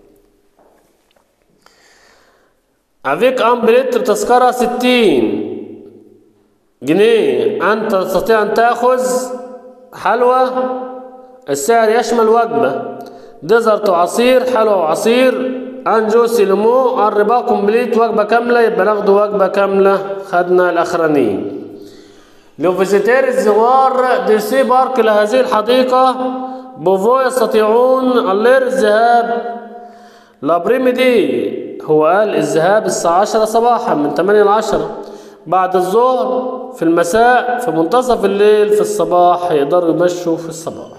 افيك امبريتر تذكرة 60 جنيه أنت تستطيع أن تأخذ حلوى السعر يشمل وجبة ديزرت وعصير حلوى وعصير أنجوسي ليمو الربا كومبليت وجبة كاملة يبقى ناخد وجبة كاملة خدنا الأخرانيين لو فيزيتير الزوار ديسي بارك لهذه الحديقة بوفو يستطيعون اللير الذهاب لابريمي دي هو قال الذهاب الساعة 10 صباحا من 8 ل 10 بعد الظهر في المساء في منتصف الليل في الصباح يقدروا يمشوا في الصباح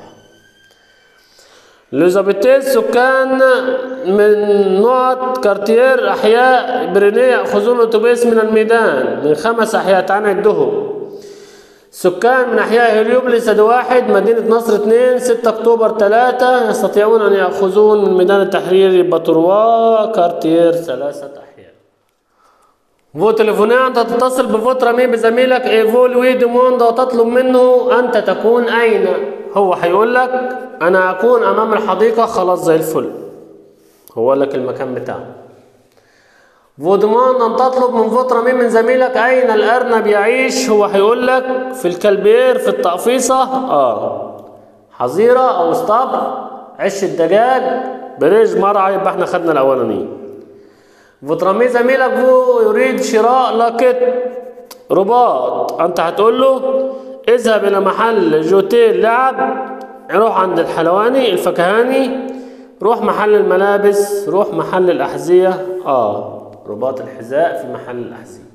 لوزابيتيه سكان من نقط كارتير أحياء برينيه يأخذون أتوبيس من الميدان من خمس أحياء تعال نعدهم سكان من أحياء هليوبلس أدي واحد مدينة نصر اثنين 6 أكتوبر ثلاثة يستطيعون أن يأخذون من ميدان التحرير يبقى تروا كارتير ثلاثة أحياء فو تليفونية أنت تتصل بفوت رمي بزميلك إيفو لوي دوموند وتطلب منه أنت تكون أين هو هيقول لك أنا أكون أمام الحديقة خلاص زي الفل هو قال لك المكان بتاعه فودمان أن تطلب من فوت رمي من زميلك أين الأرنب يعيش هو هيقول لك في الكلبير في التقفيصة آه حظيرة أو اسطبل عش الدجاج بريج مرعى يبقى احنا خدنا الأولانيين فوترامي زميلك هو يريد شراء لاكت رباط انت هتقول له اذهب الى محل جوتيل لعب روح عند الحلواني الفكهاني روح محل الملابس روح محل الأحذية اه رباط الحذاء في محل الأحذية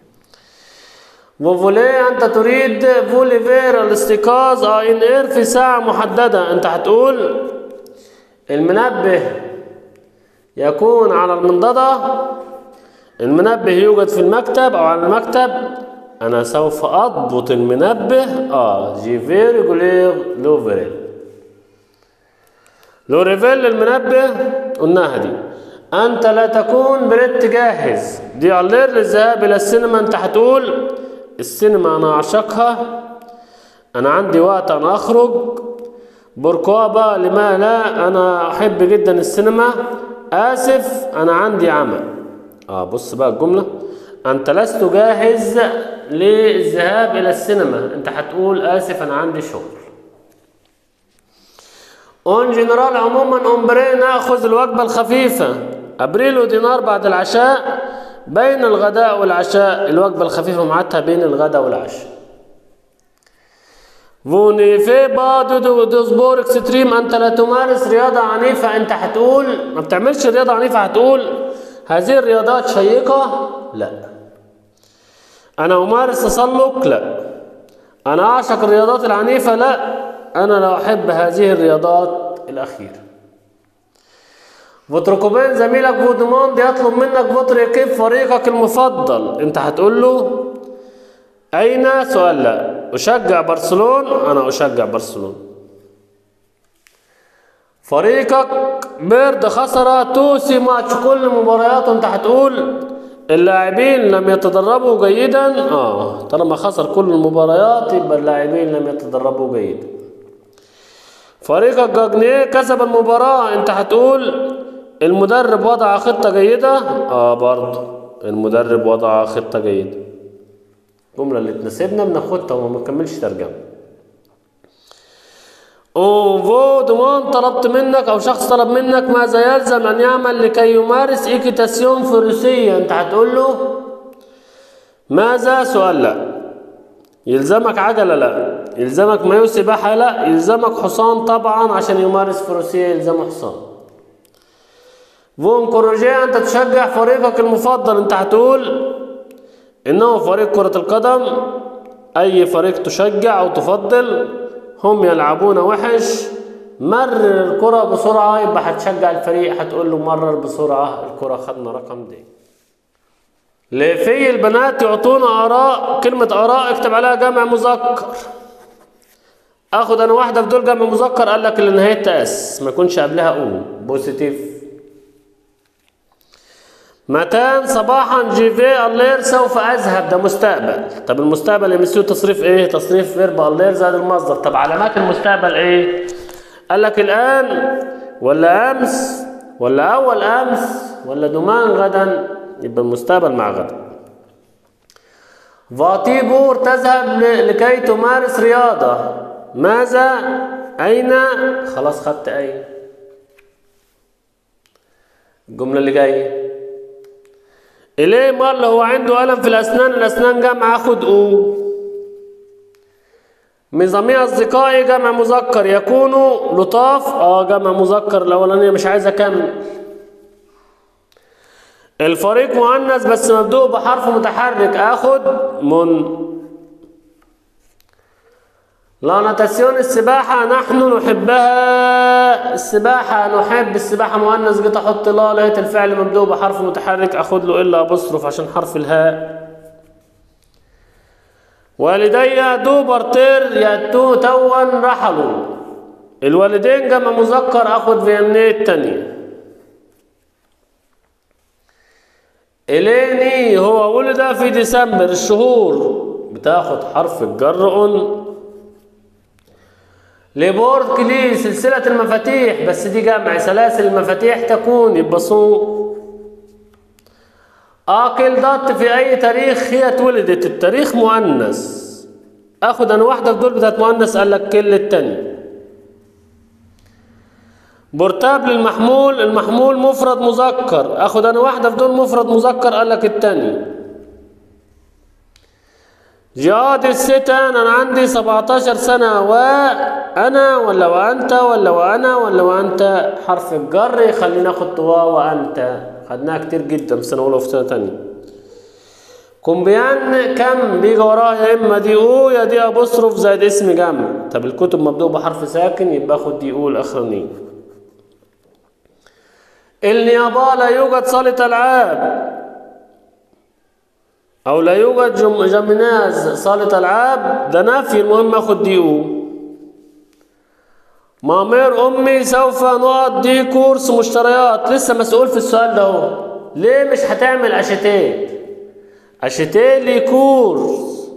وفولي انت تريد فوليفير الاستيقاظ اه ان اير في ساعة محددة انت هتقول المنبه يكون على المنضدة المنبه يوجد في المكتب او على المكتب انا سوف اضبط المنبه اه جي فيري جولير لوفريل لو ريفيل المنبه قلناها دي انت لا تكون بريت جاهز دي علير للذهاب الى السينما انت هتقول السينما انا اعشقها انا عندي وقت انا اخرج بوركوا بقى لما لا انا احب جدا السينما اسف انا عندي عمل اه بص بقى الجمله انت لست جاهز للذهاب الى السينما انت هتقول اسف انا عندي شغل اون جنرال عموما امبري ناخذ الوجبه الخفيفه ابريل ودينار بعد العشاء بين الغداء والعشاء الوجبه الخفيفه معناتها بين الغداء والعشاء فوني في بعض دوزبور اكستريم انت لا تمارس رياضة عنيفة انت هتقول ما بتعملش رياضة عنيفة هتقول هذه الرياضات شيقة لا انا امارس تسلق لا انا اعشق الرياضات العنيفة لا انا لا احب هذه الرياضات الاخيرة فوتركوبين زميلك فودموند يطلب منك فوتر كيف فريقك المفضل انت هتقول له أين سؤال لا أشجع برشلون أنا أشجع برشلون فريقك بيرد خسر توسي ماتش كل مبارياته أنت هتقول اللاعبين لم يتدربوا جيدا اه طالما خسر كل المباريات يبقى اللاعبين لم يتدربوا جيدا فريقك جاجنيه كسب المباراة انت هتقول المدرب وضع خطة جيدة اه برضه المدرب وضع خطة جيدة الجملة اللي تناسبنا بناخدها وما بنكملش ترجمة اوفو دومان طلبت منك او شخص طلب منك ماذا يلزم ان يعمل لكي يمارس ايكيتاسيون فروسية انت هتقول له ماذا سؤال لا يلزمك عجلة لا يلزمك مايو سباحة لا يلزمك حصان طبعا عشان يمارس فروسية يلزمه حصان فون كوروجيه انت تشجع فريقك المفضل انت هتقول إنه فريق كرة القدم أي فريق تشجع أو تفضل هم يلعبون وحش مرر الكرة بسرعة يبقى هتشجع الفريق هتقول له مرر بسرعة الكرة خدنا رقم دي لفي البنات يعطونا آراء كلمة آراء اكتب عليها جمع مذكر اخد انا واحده في دول جمع مذكر قال لك اللي نهايتها اس ما يكونش قبلها او بوزيتيف متى صباحا جيفي اللير سوف اذهب ده مستقبل طب المستقبل يمسيه تصريف ايه تصريف فيرب اللير زائد المصدر طب علامات المستقبل ايه قال لك الان ولا امس ولا اول امس ولا دمان غدا يبقى المستقبل مع غدا فاتي بور تذهب ل- لكي تمارس رياضة ماذا أين خلاص خدت أين الجملة اللي جاية إليه مال هو عنده ألم في الأسنان الأسنان جمع أخد أو مزامي أصدقائي جمع مذكر يكونوا لطاف اه جمع مذكر الأولانية مش عايز أكمل الفريق مؤنث بس مبدوء بحرف متحرك اخد من لا نتسيون السباحة نحن نحبها السباحة نحب السباحة مؤنث جيت احط لا لقيت الفعل مبدوء بحرف متحرك اخد له الا ابصرف عشان حرف الهاء والدي دو برتير يأتوا توا رحلوا الوالدين جمع مذكر اخد فيمنيه التانية إليني هو ولد في ديسمبر الشهور بتاخد حرف الجر أن لبورد كلي سلسلة المفاتيح بس دي جمع سلاسل المفاتيح تكون يبقى صو آكل ضغط في أي تاريخ هي اتولدت التاريخ مؤنث آخد أنا واحدة في دول بتاعت مؤنث قال لك كل التانية بورتاب للمحمول المحمول مفرد مذكر اخد انا واحده في دول مفرد مذكر قال لك التاني جهاد الستان انا عندي 17 سنه وانا ولا وانت ولا وانا ولا وانت حرف الجر يخلينا ناخد وا وانت خدناها كتير جدا في سنه اولى وفي سنه تانية كومبيان كم بيجي وراها يا اما دي او يا دي ابوستروف زائد اسم جمع طب الكتب مبدوء بحرف ساكن يبقى اخد دي او الاخرانيه النيابة لا يوجد صالة ألعاب أو لا يوجد جم... جمناز صالة ألعاب ده نفي المهم أخد دي أو مامير أمي سوف نقضي كورس مشتريات لسه مسؤول في السؤال ده اهو ليه مش هتعمل أشتات أشتات لي كورس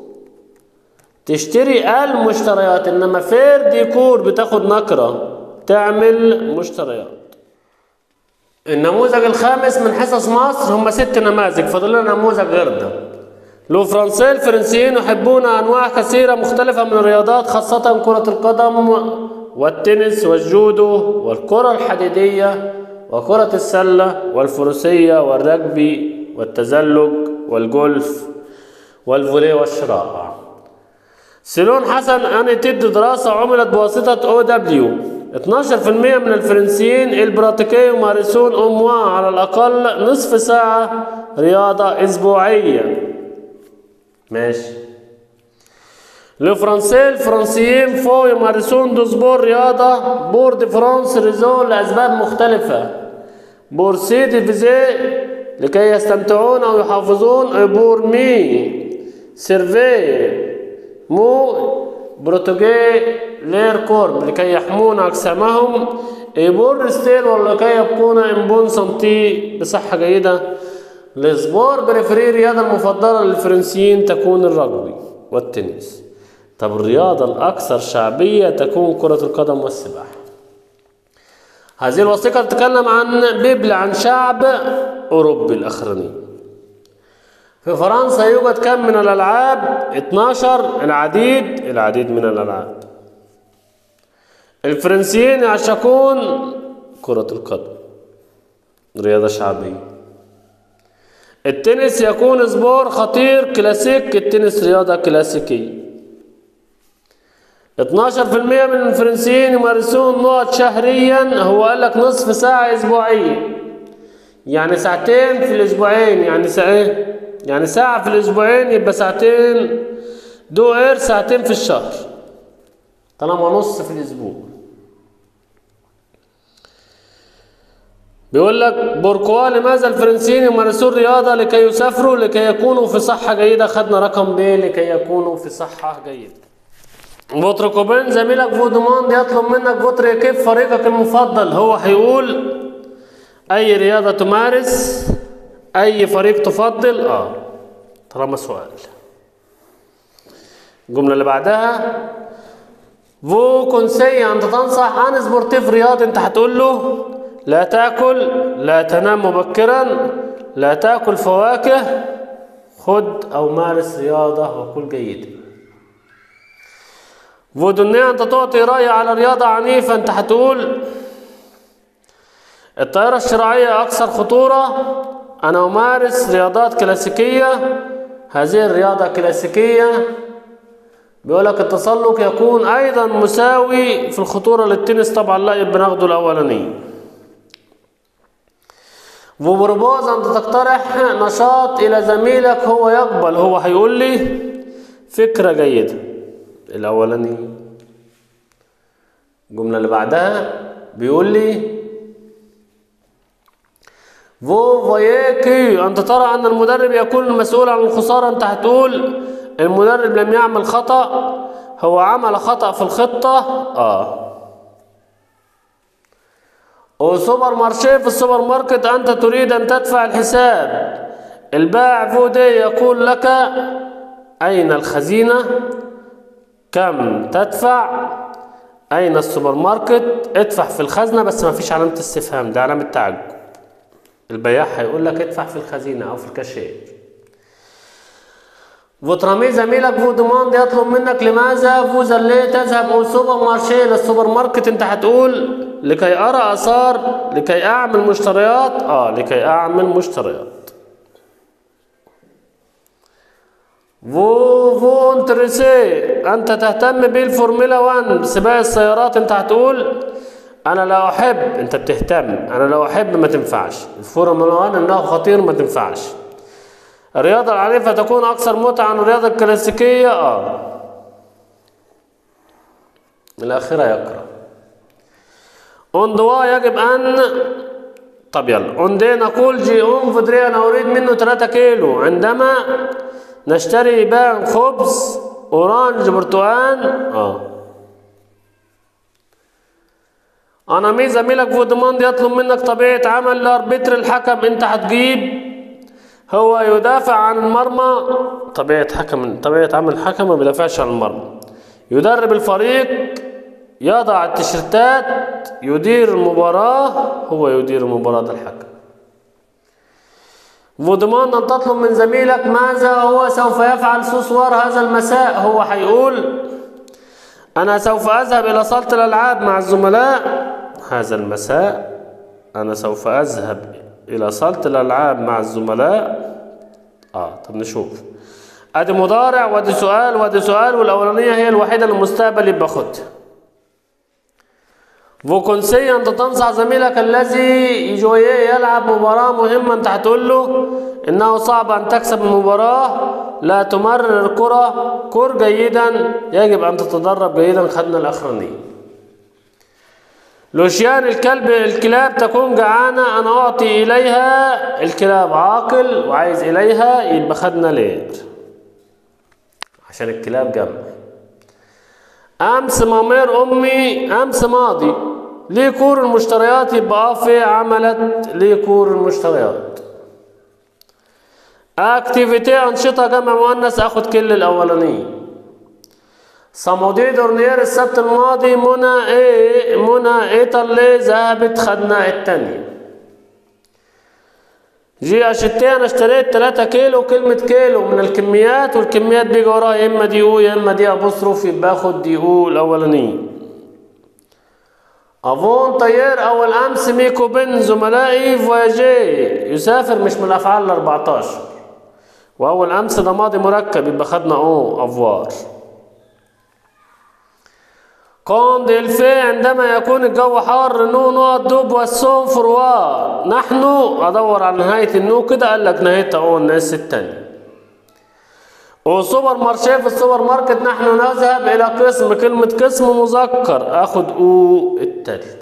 تشتري المشتريات إنما فير ديكور بتاخد نكرة تعمل مشتريات النموذج الخامس من حصص مصر هم ست نماذج فاضل لنا نموذج غير ده لو فرنسي الفرنسيين يحبون انواع كثيره مختلفه من الرياضات خاصه كره القدم والتنس والجودو والكره الحديديه وكره السله والفروسيه والرجبي والتزلج والجولف والفولي والشراع سيلون حسن أن تد دراسة عملت بواسطة او دبليو 12% من الفرنسيين البراتيكية يمارسون أموا على الأقل نصف ساعة رياضة أسبوعيا ماشي لو فرنسي الفرنسيين فو يمارسون دو سبور رياضة بور دي فرانس ريزو لأسباب مختلفة بور سي ديفيزي لكي يستمتعون أو يحافظون بور مي سيرفي مو بروتوجي لير كورب لكي يحمون أجسامهم إيبور ستيل ولكي يبقون إنبون سنتي بصحة جيدة السبور بريفري الرياضة المفضلة للفرنسيين تكون الرجبي والتنس طب الرياضة الأكثر شعبية تكون كرة القدم والسباحة هذه الوثيقة تتكلم عن بيبل عن شعب أوروبي الأخراني في فرنسا يوجد كم من الألعاب 12 العديد العديد من الألعاب الفرنسيين يعشقون كرة القدم رياضة شعبية التنس يكون سبور خطير كلاسيك التنس رياضة كلاسيكية 12% من الفرنسيين يمارسون نقط شهريا هو قال لك نصف ساعة أسبوعيا يعني ساعتين في الأسبوعين يعني ساعة يعني ساعة في الأسبوعين يبقى ساعتين دو اير ساعتين في الشهر طالما نص في الأسبوع بيقول لك بوركوا لماذا الفرنسيين يمارسون الرياضة لكي يسافروا لكي يكونوا في صحة جيدة خدنا رقم ب لكي يكونوا في صحة جيدة فوتركوبين زميلك فودوماند يطلب منك فوتر كيف فريقك المفضل هو هيقول اي رياضة تمارس اي فريق تفضل اه طالما سؤال الجملة اللي بعدها فو كونسي انت تنصح عن سبورتيف رياضي انت هتقول له لا تاكل لا تنام مبكرا لا تاكل فواكه خد او مارس رياضة وكل جيدا فودونية انت تعطي رأي على رياضة عنيفة انت هتقول الطائرة الشراعية أكثر خطورة أنا أمارس رياضات كلاسيكية هذه الرياضة كلاسيكية بيقول لك التسلق يكون أيضا مساوي في الخطورة للتنس طبعا لا يبقى ناخده الأولاني وبربوز أنت تقترح نشاط إلى زميلك هو يقبل هو هيقول لي فكرة جيدة الأولاني الجملة اللي بعدها بيقول لي فو فويكي أنت ترى أن المدرب يكون المسؤول عن الخسارة أنت هتقول المدرب لم يعمل خطأ هو عمل خطأ في الخطة آه وسوبر مارشي في السوبر ماركت أنت تريد أن تدفع الحساب البائع فودي يقول لك أين الخزينة كم تدفع أين السوبر ماركت ادفع في الخزنة بس ما فيش علامة استفهام ده علامة تعجب البياع هيقول لك ادفع في الخزينة أو في الكاشير وترمي زميلك فو دوماند يطلب منك لماذا فوزا ليه تذهب من سوبر مارشي للسوبر ماركت انت هتقول لكي ارى اثار لكي اعمل مشتريات اه لكي اعمل مشتريات فو فو انتريسي انت تهتم بالفورمولا 1 سباق السيارات انت هتقول انا لا احب انت بتهتم انا لا احب ما تنفعش الفورمولا 1 انه خطير ما تنفعش الرياضة العنيفة تكون أكثر متعة عن الرياضة الكلاسيكية آه الأخيرة يقرأ أندوا يجب أن طب يلا أندي نقول جي أم فدري أنا أريد منه 3 كيلو عندما نشتري بان خبز أورانج برتقال آه أنا مي زميلك فودماند يطلب منك طبيعة عمل لأربيتر الحكم أنت هتجيب هو يدافع عن المرمى طبيعة حكم طبيعة عمل الحكم ما بيدافعش عن المرمى يدرب الفريق يضع التيشيرتات يدير المباراة هو يدير المباراة ده الحكم وضمان أن تطلب من زميلك ماذا هو سوف يفعل سوسوار هذا المساء هو هيقول أنا سوف أذهب إلى صالة الألعاب مع الزملاء هذا المساء أنا سوف أذهب إلى صالة الألعاب مع الزملاء آه طب نشوف أدي مضارع وأدي سؤال وأدي سؤال والأولانية هي الوحيدة المستقبل يبقى خدها فوكونسي أنت تنصح زميلك الذي يجويه يلعب مباراة مهمة أنت هتقول له إنه صعب أن تكسب المباراة لا تمرر الكرة كر جيدا يجب أن تتدرب جيدا خدنا الأخرانية لوشيان الكلب الكلاب تكون جعانة أنا أعطي إليها الكلاب عاقل وعايز إليها يبقى خدنا لير عشان الكلاب جنب أمس مامير أمي أمس ماضي ليه كور المشتريات يبقى في عملت ليه كور المشتريات اكتيفيتي أنشطة جمع مؤنث أخد كل الأولانية صمودي دورنير السبت الماضي منى ايه منى ايطالي ذهبت خدنا التانية جي اشتري انا اشتريت 3 كيلو كلمة كيلو من الكميات والكميات بيجي وراها يا اما دي او يا اما دي ابوستروف يبقى اخد دي او الاولانية افون طيار اول امس ميكو بن زملائي فواجي يسافر مش من الافعال ال 14 واول امس ده ماضي مركب يبقى خدنا او افوار كوند الفي عندما يكون الجو حار نو نوع الدوب والصوم فروا نحن ادور على نهاية النو كده قال لك نهاية او الناس التانية وسوبر مارشي في السوبر ماركت نحن نذهب الى قسم كلمة قسم مذكر اخد او التالت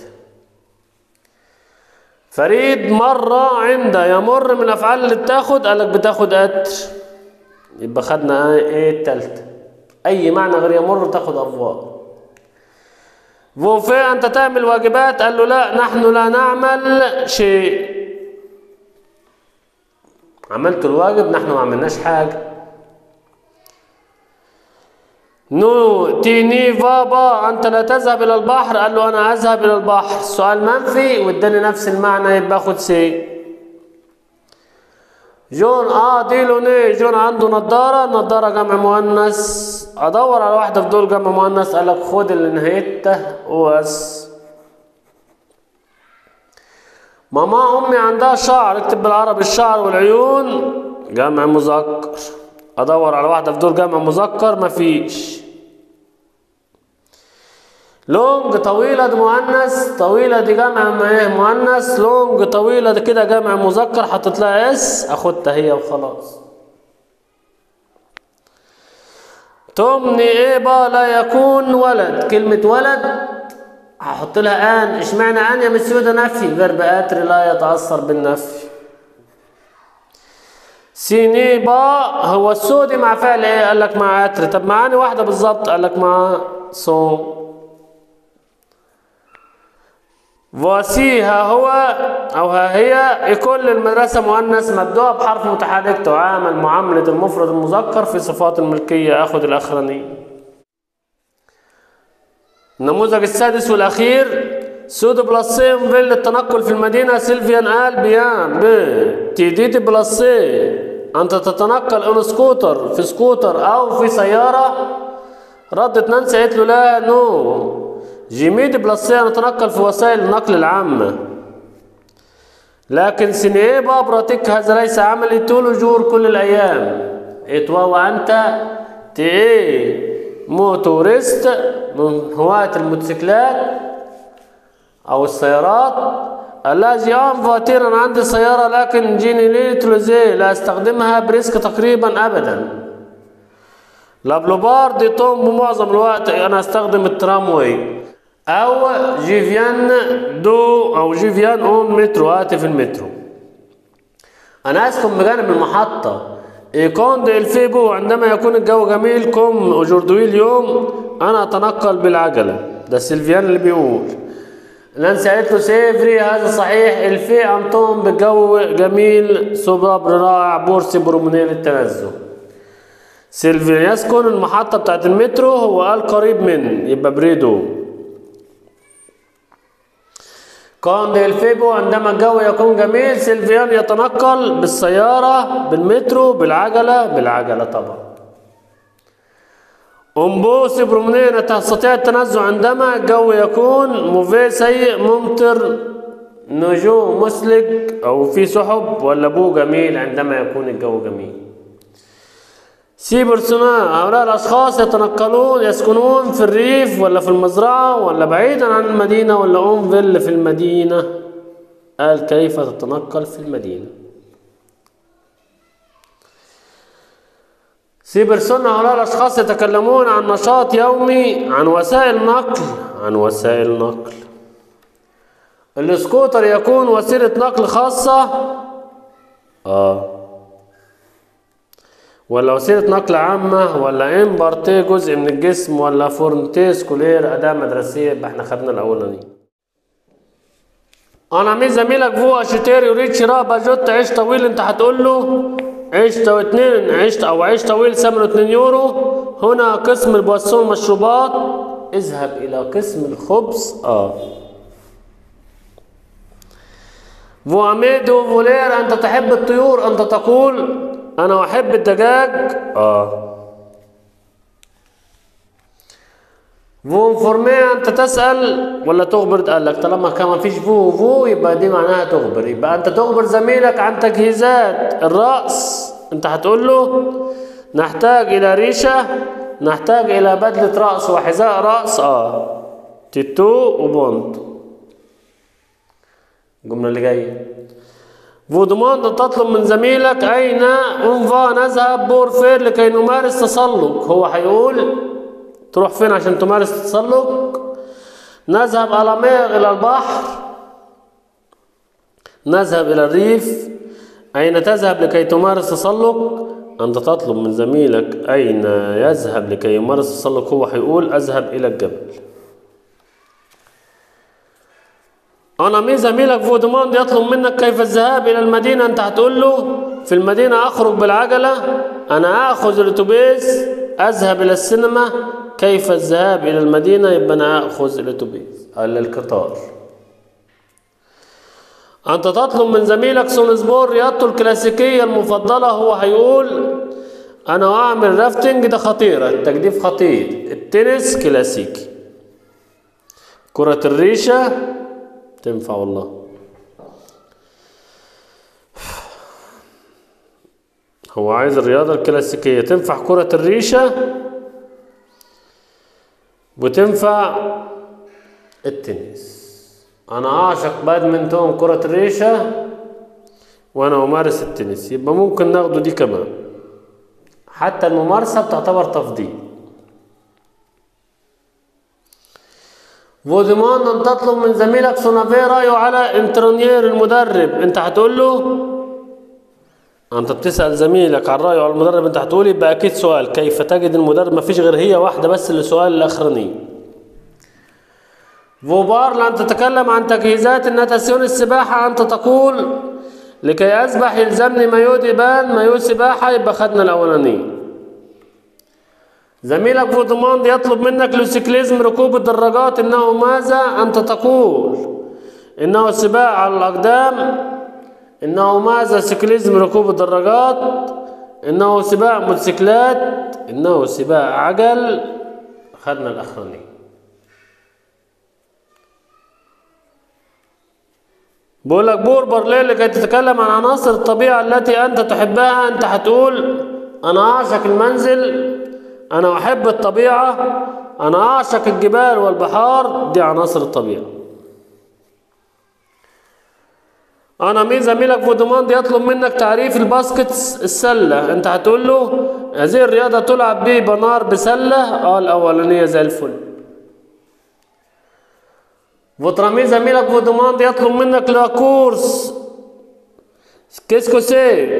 فريد مرة عند يمر من الافعال اللي بتاخد قال لك بتاخد قطر يبقى خدنا ايه التالتة اي معنى غير يمر تاخد افوار فوفي انت تعمل واجبات قال له لا نحن لا نعمل شيء عملت الواجب نحن ما عملناش حاجه نو تيني فابا انت لا تذهب الى البحر قال له انا اذهب الى البحر سؤال منفي واداني نفس المعنى يبقى اخد سي جون اه دي لوني جون عنده نضاره نضاره جمع مؤنث ادور على واحده في دول جمع مؤنث قال لك خد اللي نهايته وبس ماما امي عندها شعر اكتب بالعربي الشعر والعيون جمع مذكر ادور على واحده في دول جمع مذكر مفيش لونج طويلة دي مؤنث طويلة دي جمع ايه مؤنث لونج طويلة دي كده جمع مذكر حطيت لها اس اخدها هي وخلاص تمني ايه بقى لا يكون ولد كلمة ولد هحط لها ان اشمعنى ان يا مسيو ده نفي فيرب اتري لا يتأثر بالنفي سينيبا هو السودي مع فعل ايه قال لك مع اتري طب معاني واحدة بالظبط قال لك مع صوم وسيها هو أو ها هي كل المدرسة مؤنث مبدوءة بحرف متحرك تعامل معاملة المفرد المذكر في صفات الملكية أخذ الأخرانية النموذج السادس والأخير سود بلاسين فيل التنقل في المدينة سيلفيان قال بيان ب تيديتي بلاسي أنت تتنقل إن سكوتر في سكوتر أو في سيارة ردت نانسي قالت له لا نو جيميد بلاسيه نتنقل في وسائل النقل العامة لكن سنيبا براتيك هذا ليس عملي طول جور كل الأيام إتوا وأنت تي موتوريست من هواة الموتوسيكلات أو السيارات الذي أم فاتير أنا عندي سيارة لكن جيني ليلة لوزي لا أستخدمها بريسك تقريبا أبدا لابلوبار دي توم بمعظم الوقت أنا أستخدم الترامواي او جيفيان دو او جيفيان اون مترو اتي في المترو انا اسكن بجانب المحطة يكون الفيبو عندما يكون الجو جميل كم اجردوي اليوم انا اتنقل بالعجلة ده سيلفيان اللي بيقول نانسي قالت له سيفري هذا صحيح الفي انطون بالجو جميل سباب رائع بورسي برومونيه للتنزه سيلفيان يسكن المحطة بتاعت المترو هو قال قريب من يبقى بريدو كون الفيبو عندما الجو يكون جميل سيلفيان يتنقل بالسيارة بالمترو بالعجلة بالعجلة طبعا أمبوسي برومنينا تستطيع التنزه عندما الجو يكون موفي سيء ممطر نجوم مسلك أو في سحب ولا بو جميل عندما يكون الجو جميل سي بيرسونا هؤلاء الأشخاص يتنقلون يسكنون في الريف ولا في المزرعة ولا بعيدا عن المدينة ولا أون فيل في المدينة قال كيف تتنقل في المدينة سي بيرسونا هؤلاء الأشخاص يتكلمون عن نشاط يومي عن وسائل نقل عن وسائل نقل السكوتر يكون وسيلة نقل خاصة اه ولا وسيلة نقل عامة ولا امبارتي جزء من الجسم ولا فورنتي سكولير أداة مدرسية يبقى احنا خدنا الأولانية أنا مين زميلك فو أشتري يريد شراء باجوت عيش طويل أنت هتقول له عيش تو اتنين عيش أو عيش طويل ثمنه اتنين يورو هنا قسم البواسون مشروبات اذهب إلى قسم الخبز آه فو أميدو فولير أنت تحب الطيور أنت تقول انا احب الدجاج اه فو انفورمي انت تسال ولا تخبر قال لك طالما كان ما فيش فو فو يبقى دي معناها تخبر يبقى انت تخبر زميلك عن تجهيزات الراس انت هتقول له نحتاج الى ريشه نحتاج الى بدله راس وحذاء راس اه تيتو وبونت الجمله اللي جايه فودموند تطلب من زميلك أين أنفا نذهب بورفير لكي نمارس تسلق هو هيقول تروح فين عشان تمارس تسلق نذهب على ميغ إلى البحر نذهب إلى الريف أين تذهب لكي تمارس تسلق أنت تطلب من زميلك أين يذهب لكي يمارس تسلق هو هيقول أذهب إلى الجبل أنا مين زميلك فودموند يطلب منك كيف الذهاب إلى المدينة أنت هتقول له في المدينة أخرج بالعجلة أنا آخذ الأتوبيس أذهب إلى السينما كيف الذهاب إلى المدينة يبقى أنا آخذ الأتوبيس إلى القطار أنت تطلب من زميلك سونسبور رياضته الكلاسيكية المفضلة هو هيقول أنا أعمل رافتنج ده خطيرة التجديف خطير التنس كلاسيكي كرة الريشة تنفع والله هو عايز الرياضة الكلاسيكية تنفع كرة الريشة وتنفع التنس أنا أعشق بادمنتون كرة الريشة وأنا أمارس التنس يبقى ممكن ناخده دي كمان حتى الممارسة بتعتبر تفضيل فوديمان أن تطلب من زميلك سونافي رأيه على انترونيير المدرب أنت هتقول له أنت بتسأل زميلك عن رأيه على المدرب أنت هتقول يبقى أكيد سؤال كيف تجد المدرب مفيش غير هي واحدة بس للسؤال الأخراني فوبار لأن تتكلم عن تجهيزات النتاسيون السباحة أنت تقول لكي أسبح يلزمني مايو ديبان مايو سباحة يبقى خدنا الأولاني زميلك فودموند يطلب منك لوسيكليزم ركوب الدراجات إنه ماذا أنت تقول إنه سباق على الأقدام إنه ماذا سيكليزم ركوب الدراجات إنه سباق موتوسيكلات إنه سباق عجل خدنا الأخراني بقول لك بور برلين لكي تتكلم عن عناصر الطبيعة التي أنت تحبها أنت هتقول أنا أعشق المنزل أنا أحب الطبيعة أنا أعشق الجبال والبحار دي عناصر الطبيعة أنا مين زميلك فودوماند يطلب منك تعريف الباسكت السلة أنت هتقول له هذه الرياضة تلعب به بنار بسلة أه الأولانية زي الفل فوترامي زميلك فودوماند يطلب منك لا كورس كيسكو سي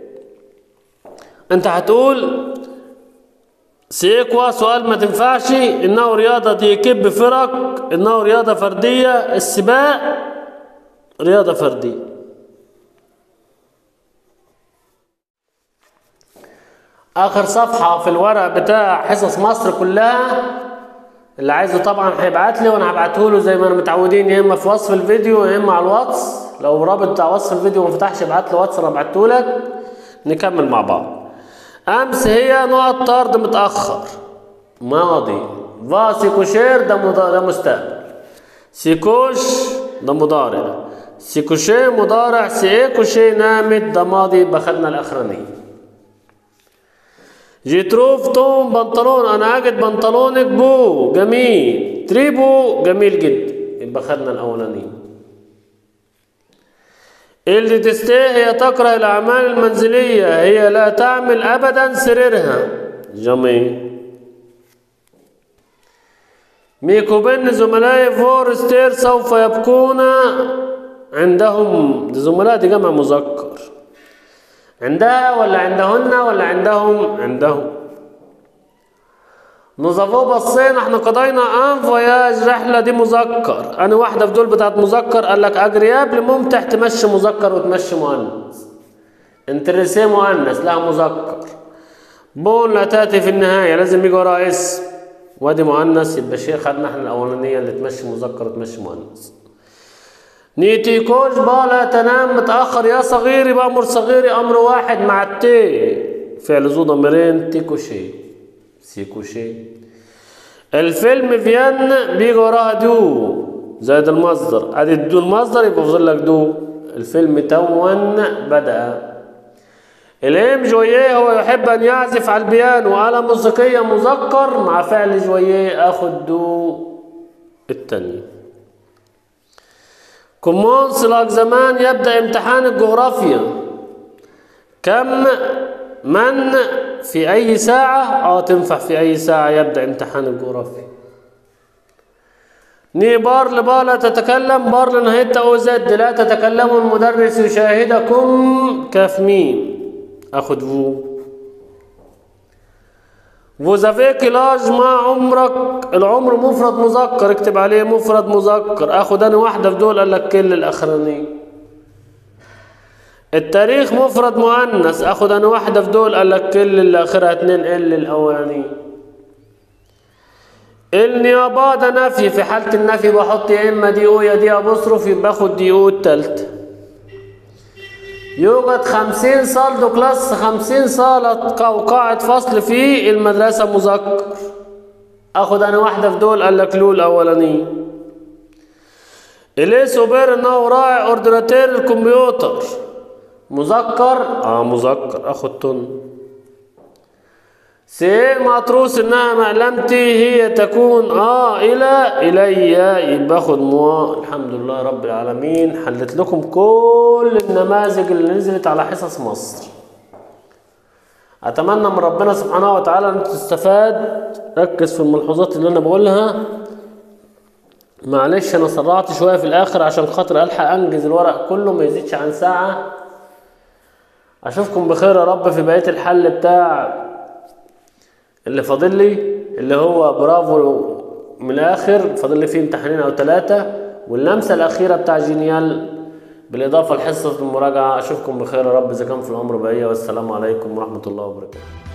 انت هتقول سيكوا سؤال ما تنفعش انه رياضة يكب فرق انه رياضة فردية السباق رياضة فردية اخر صفحة في الورق بتاع حصص مصر كلها اللي عايزه طبعا هيبعت لي وانا هبعته له زي ما انا متعودين يا اما في وصف الفيديو يا اما على الواتس لو رابط بتاع وصف الفيديو ما فتحش ابعت له واتس انا بعته لك نكمل مع بعض امس هي نقط طرد متاخر ماضي فا سيكوشير ده مضارع ده مستقبل سيكوش ده مضارع سيكوشي مضارع سيكوشي نامت ده ماضي بخدنا الاخراني جيتروف توم بنطلون انا اجد بنطلونك بو جميل تريبو جميل جدا يبقى خدنا الاولاني اللي تستيه هي تكره الاعمال المنزليه هي لا تعمل ابدا سريرها جميل ميكوبين زملائي فورستير سوف يبقون عندهم زملاء دي جمع مذكر عندها ولا عندهن ولا عندهم عندهم نظافو بصينا احنا قضينا ان فواياج رحلة دي مذكر انا واحدة في دول بتاعت مذكر قال لك اجرياب ممتع تمشي مذكر وتمشي مؤنث انترسيه مؤنث لا مذكر بون لا تأتي في النهاية لازم يجي وراها اسم وادي مؤنث يبقى شيء خدنا احنا الاولانية اللي تمشي مذكر وتمشي مؤنث نيتي كوش بالا تنام متأخر يا صغيري بأمر صغيري أمر واحد مع التي فعل ذو ضميرين تيكوشي سيكوشي الفيلم فين بيجي وراها دو زائد المصدر ادي الدو المصدر يبقى فاضل لك دو الفيلم تون بدأ الام جويه هو يحب ان يعزف على البيانو آلة موسيقية مذكر مع فعل جويه اخد دو التانية كومونس لاك زمان يبدأ امتحان الجغرافيا كم من في أي ساعة اه تنفع في أي ساعة يبدأ امتحان الجغرافيا ني بار لبالا تتكلم بار لنهاية أو زد لا تتكلم المدرس يشاهدكم كاف ميم أخذ فو فوزافي كلاج مع عمرك العمر مفرد مذكر اكتب عليه مفرد مذكر اخد انا واحدة في دول قال لك كل الاخرانيين التاريخ مفرد مؤنث اخد انا واحدة في دول قال لك كل اللي اخرها اتنين ال الاولانيين النيابة ده نفي في حالة النفي بحط يا اما دي او يا دي ابوستروف يبقى باخد دي او التالتة يوجد خمسين صال دو كلاس خمسين صالة قاعة فصل في المدرسة مذكر اخد انا واحدة في دول قال لك له الاولانية اليس اوبير انه راعي اورديناتير الكمبيوتر مذكر اه مذكر اخد تن سي مطروس انها معلمتي هي تكون اه الى الي يبقى اخد موا الحمد لله رب العالمين حلت لكم كل النماذج اللي نزلت على حصص مصر اتمنى من ربنا سبحانه وتعالى ان تستفاد ركز في الملحوظات اللي انا بقولها معلش انا سرعت شويه في الاخر عشان خاطر الحق انجز الورق كله ما يزيدش عن ساعه اشوفكم بخير يا رب في بقيه الحل بتاع اللي فاضل لي اللي هو برافو من الاخر فاضل لي فيه امتحانين او ثلاثه واللمسه الاخيره بتاع جينيال بالاضافه لحصه المراجعه اشوفكم بخير يا رب اذا كان في الامر بقيه والسلام عليكم ورحمه الله وبركاته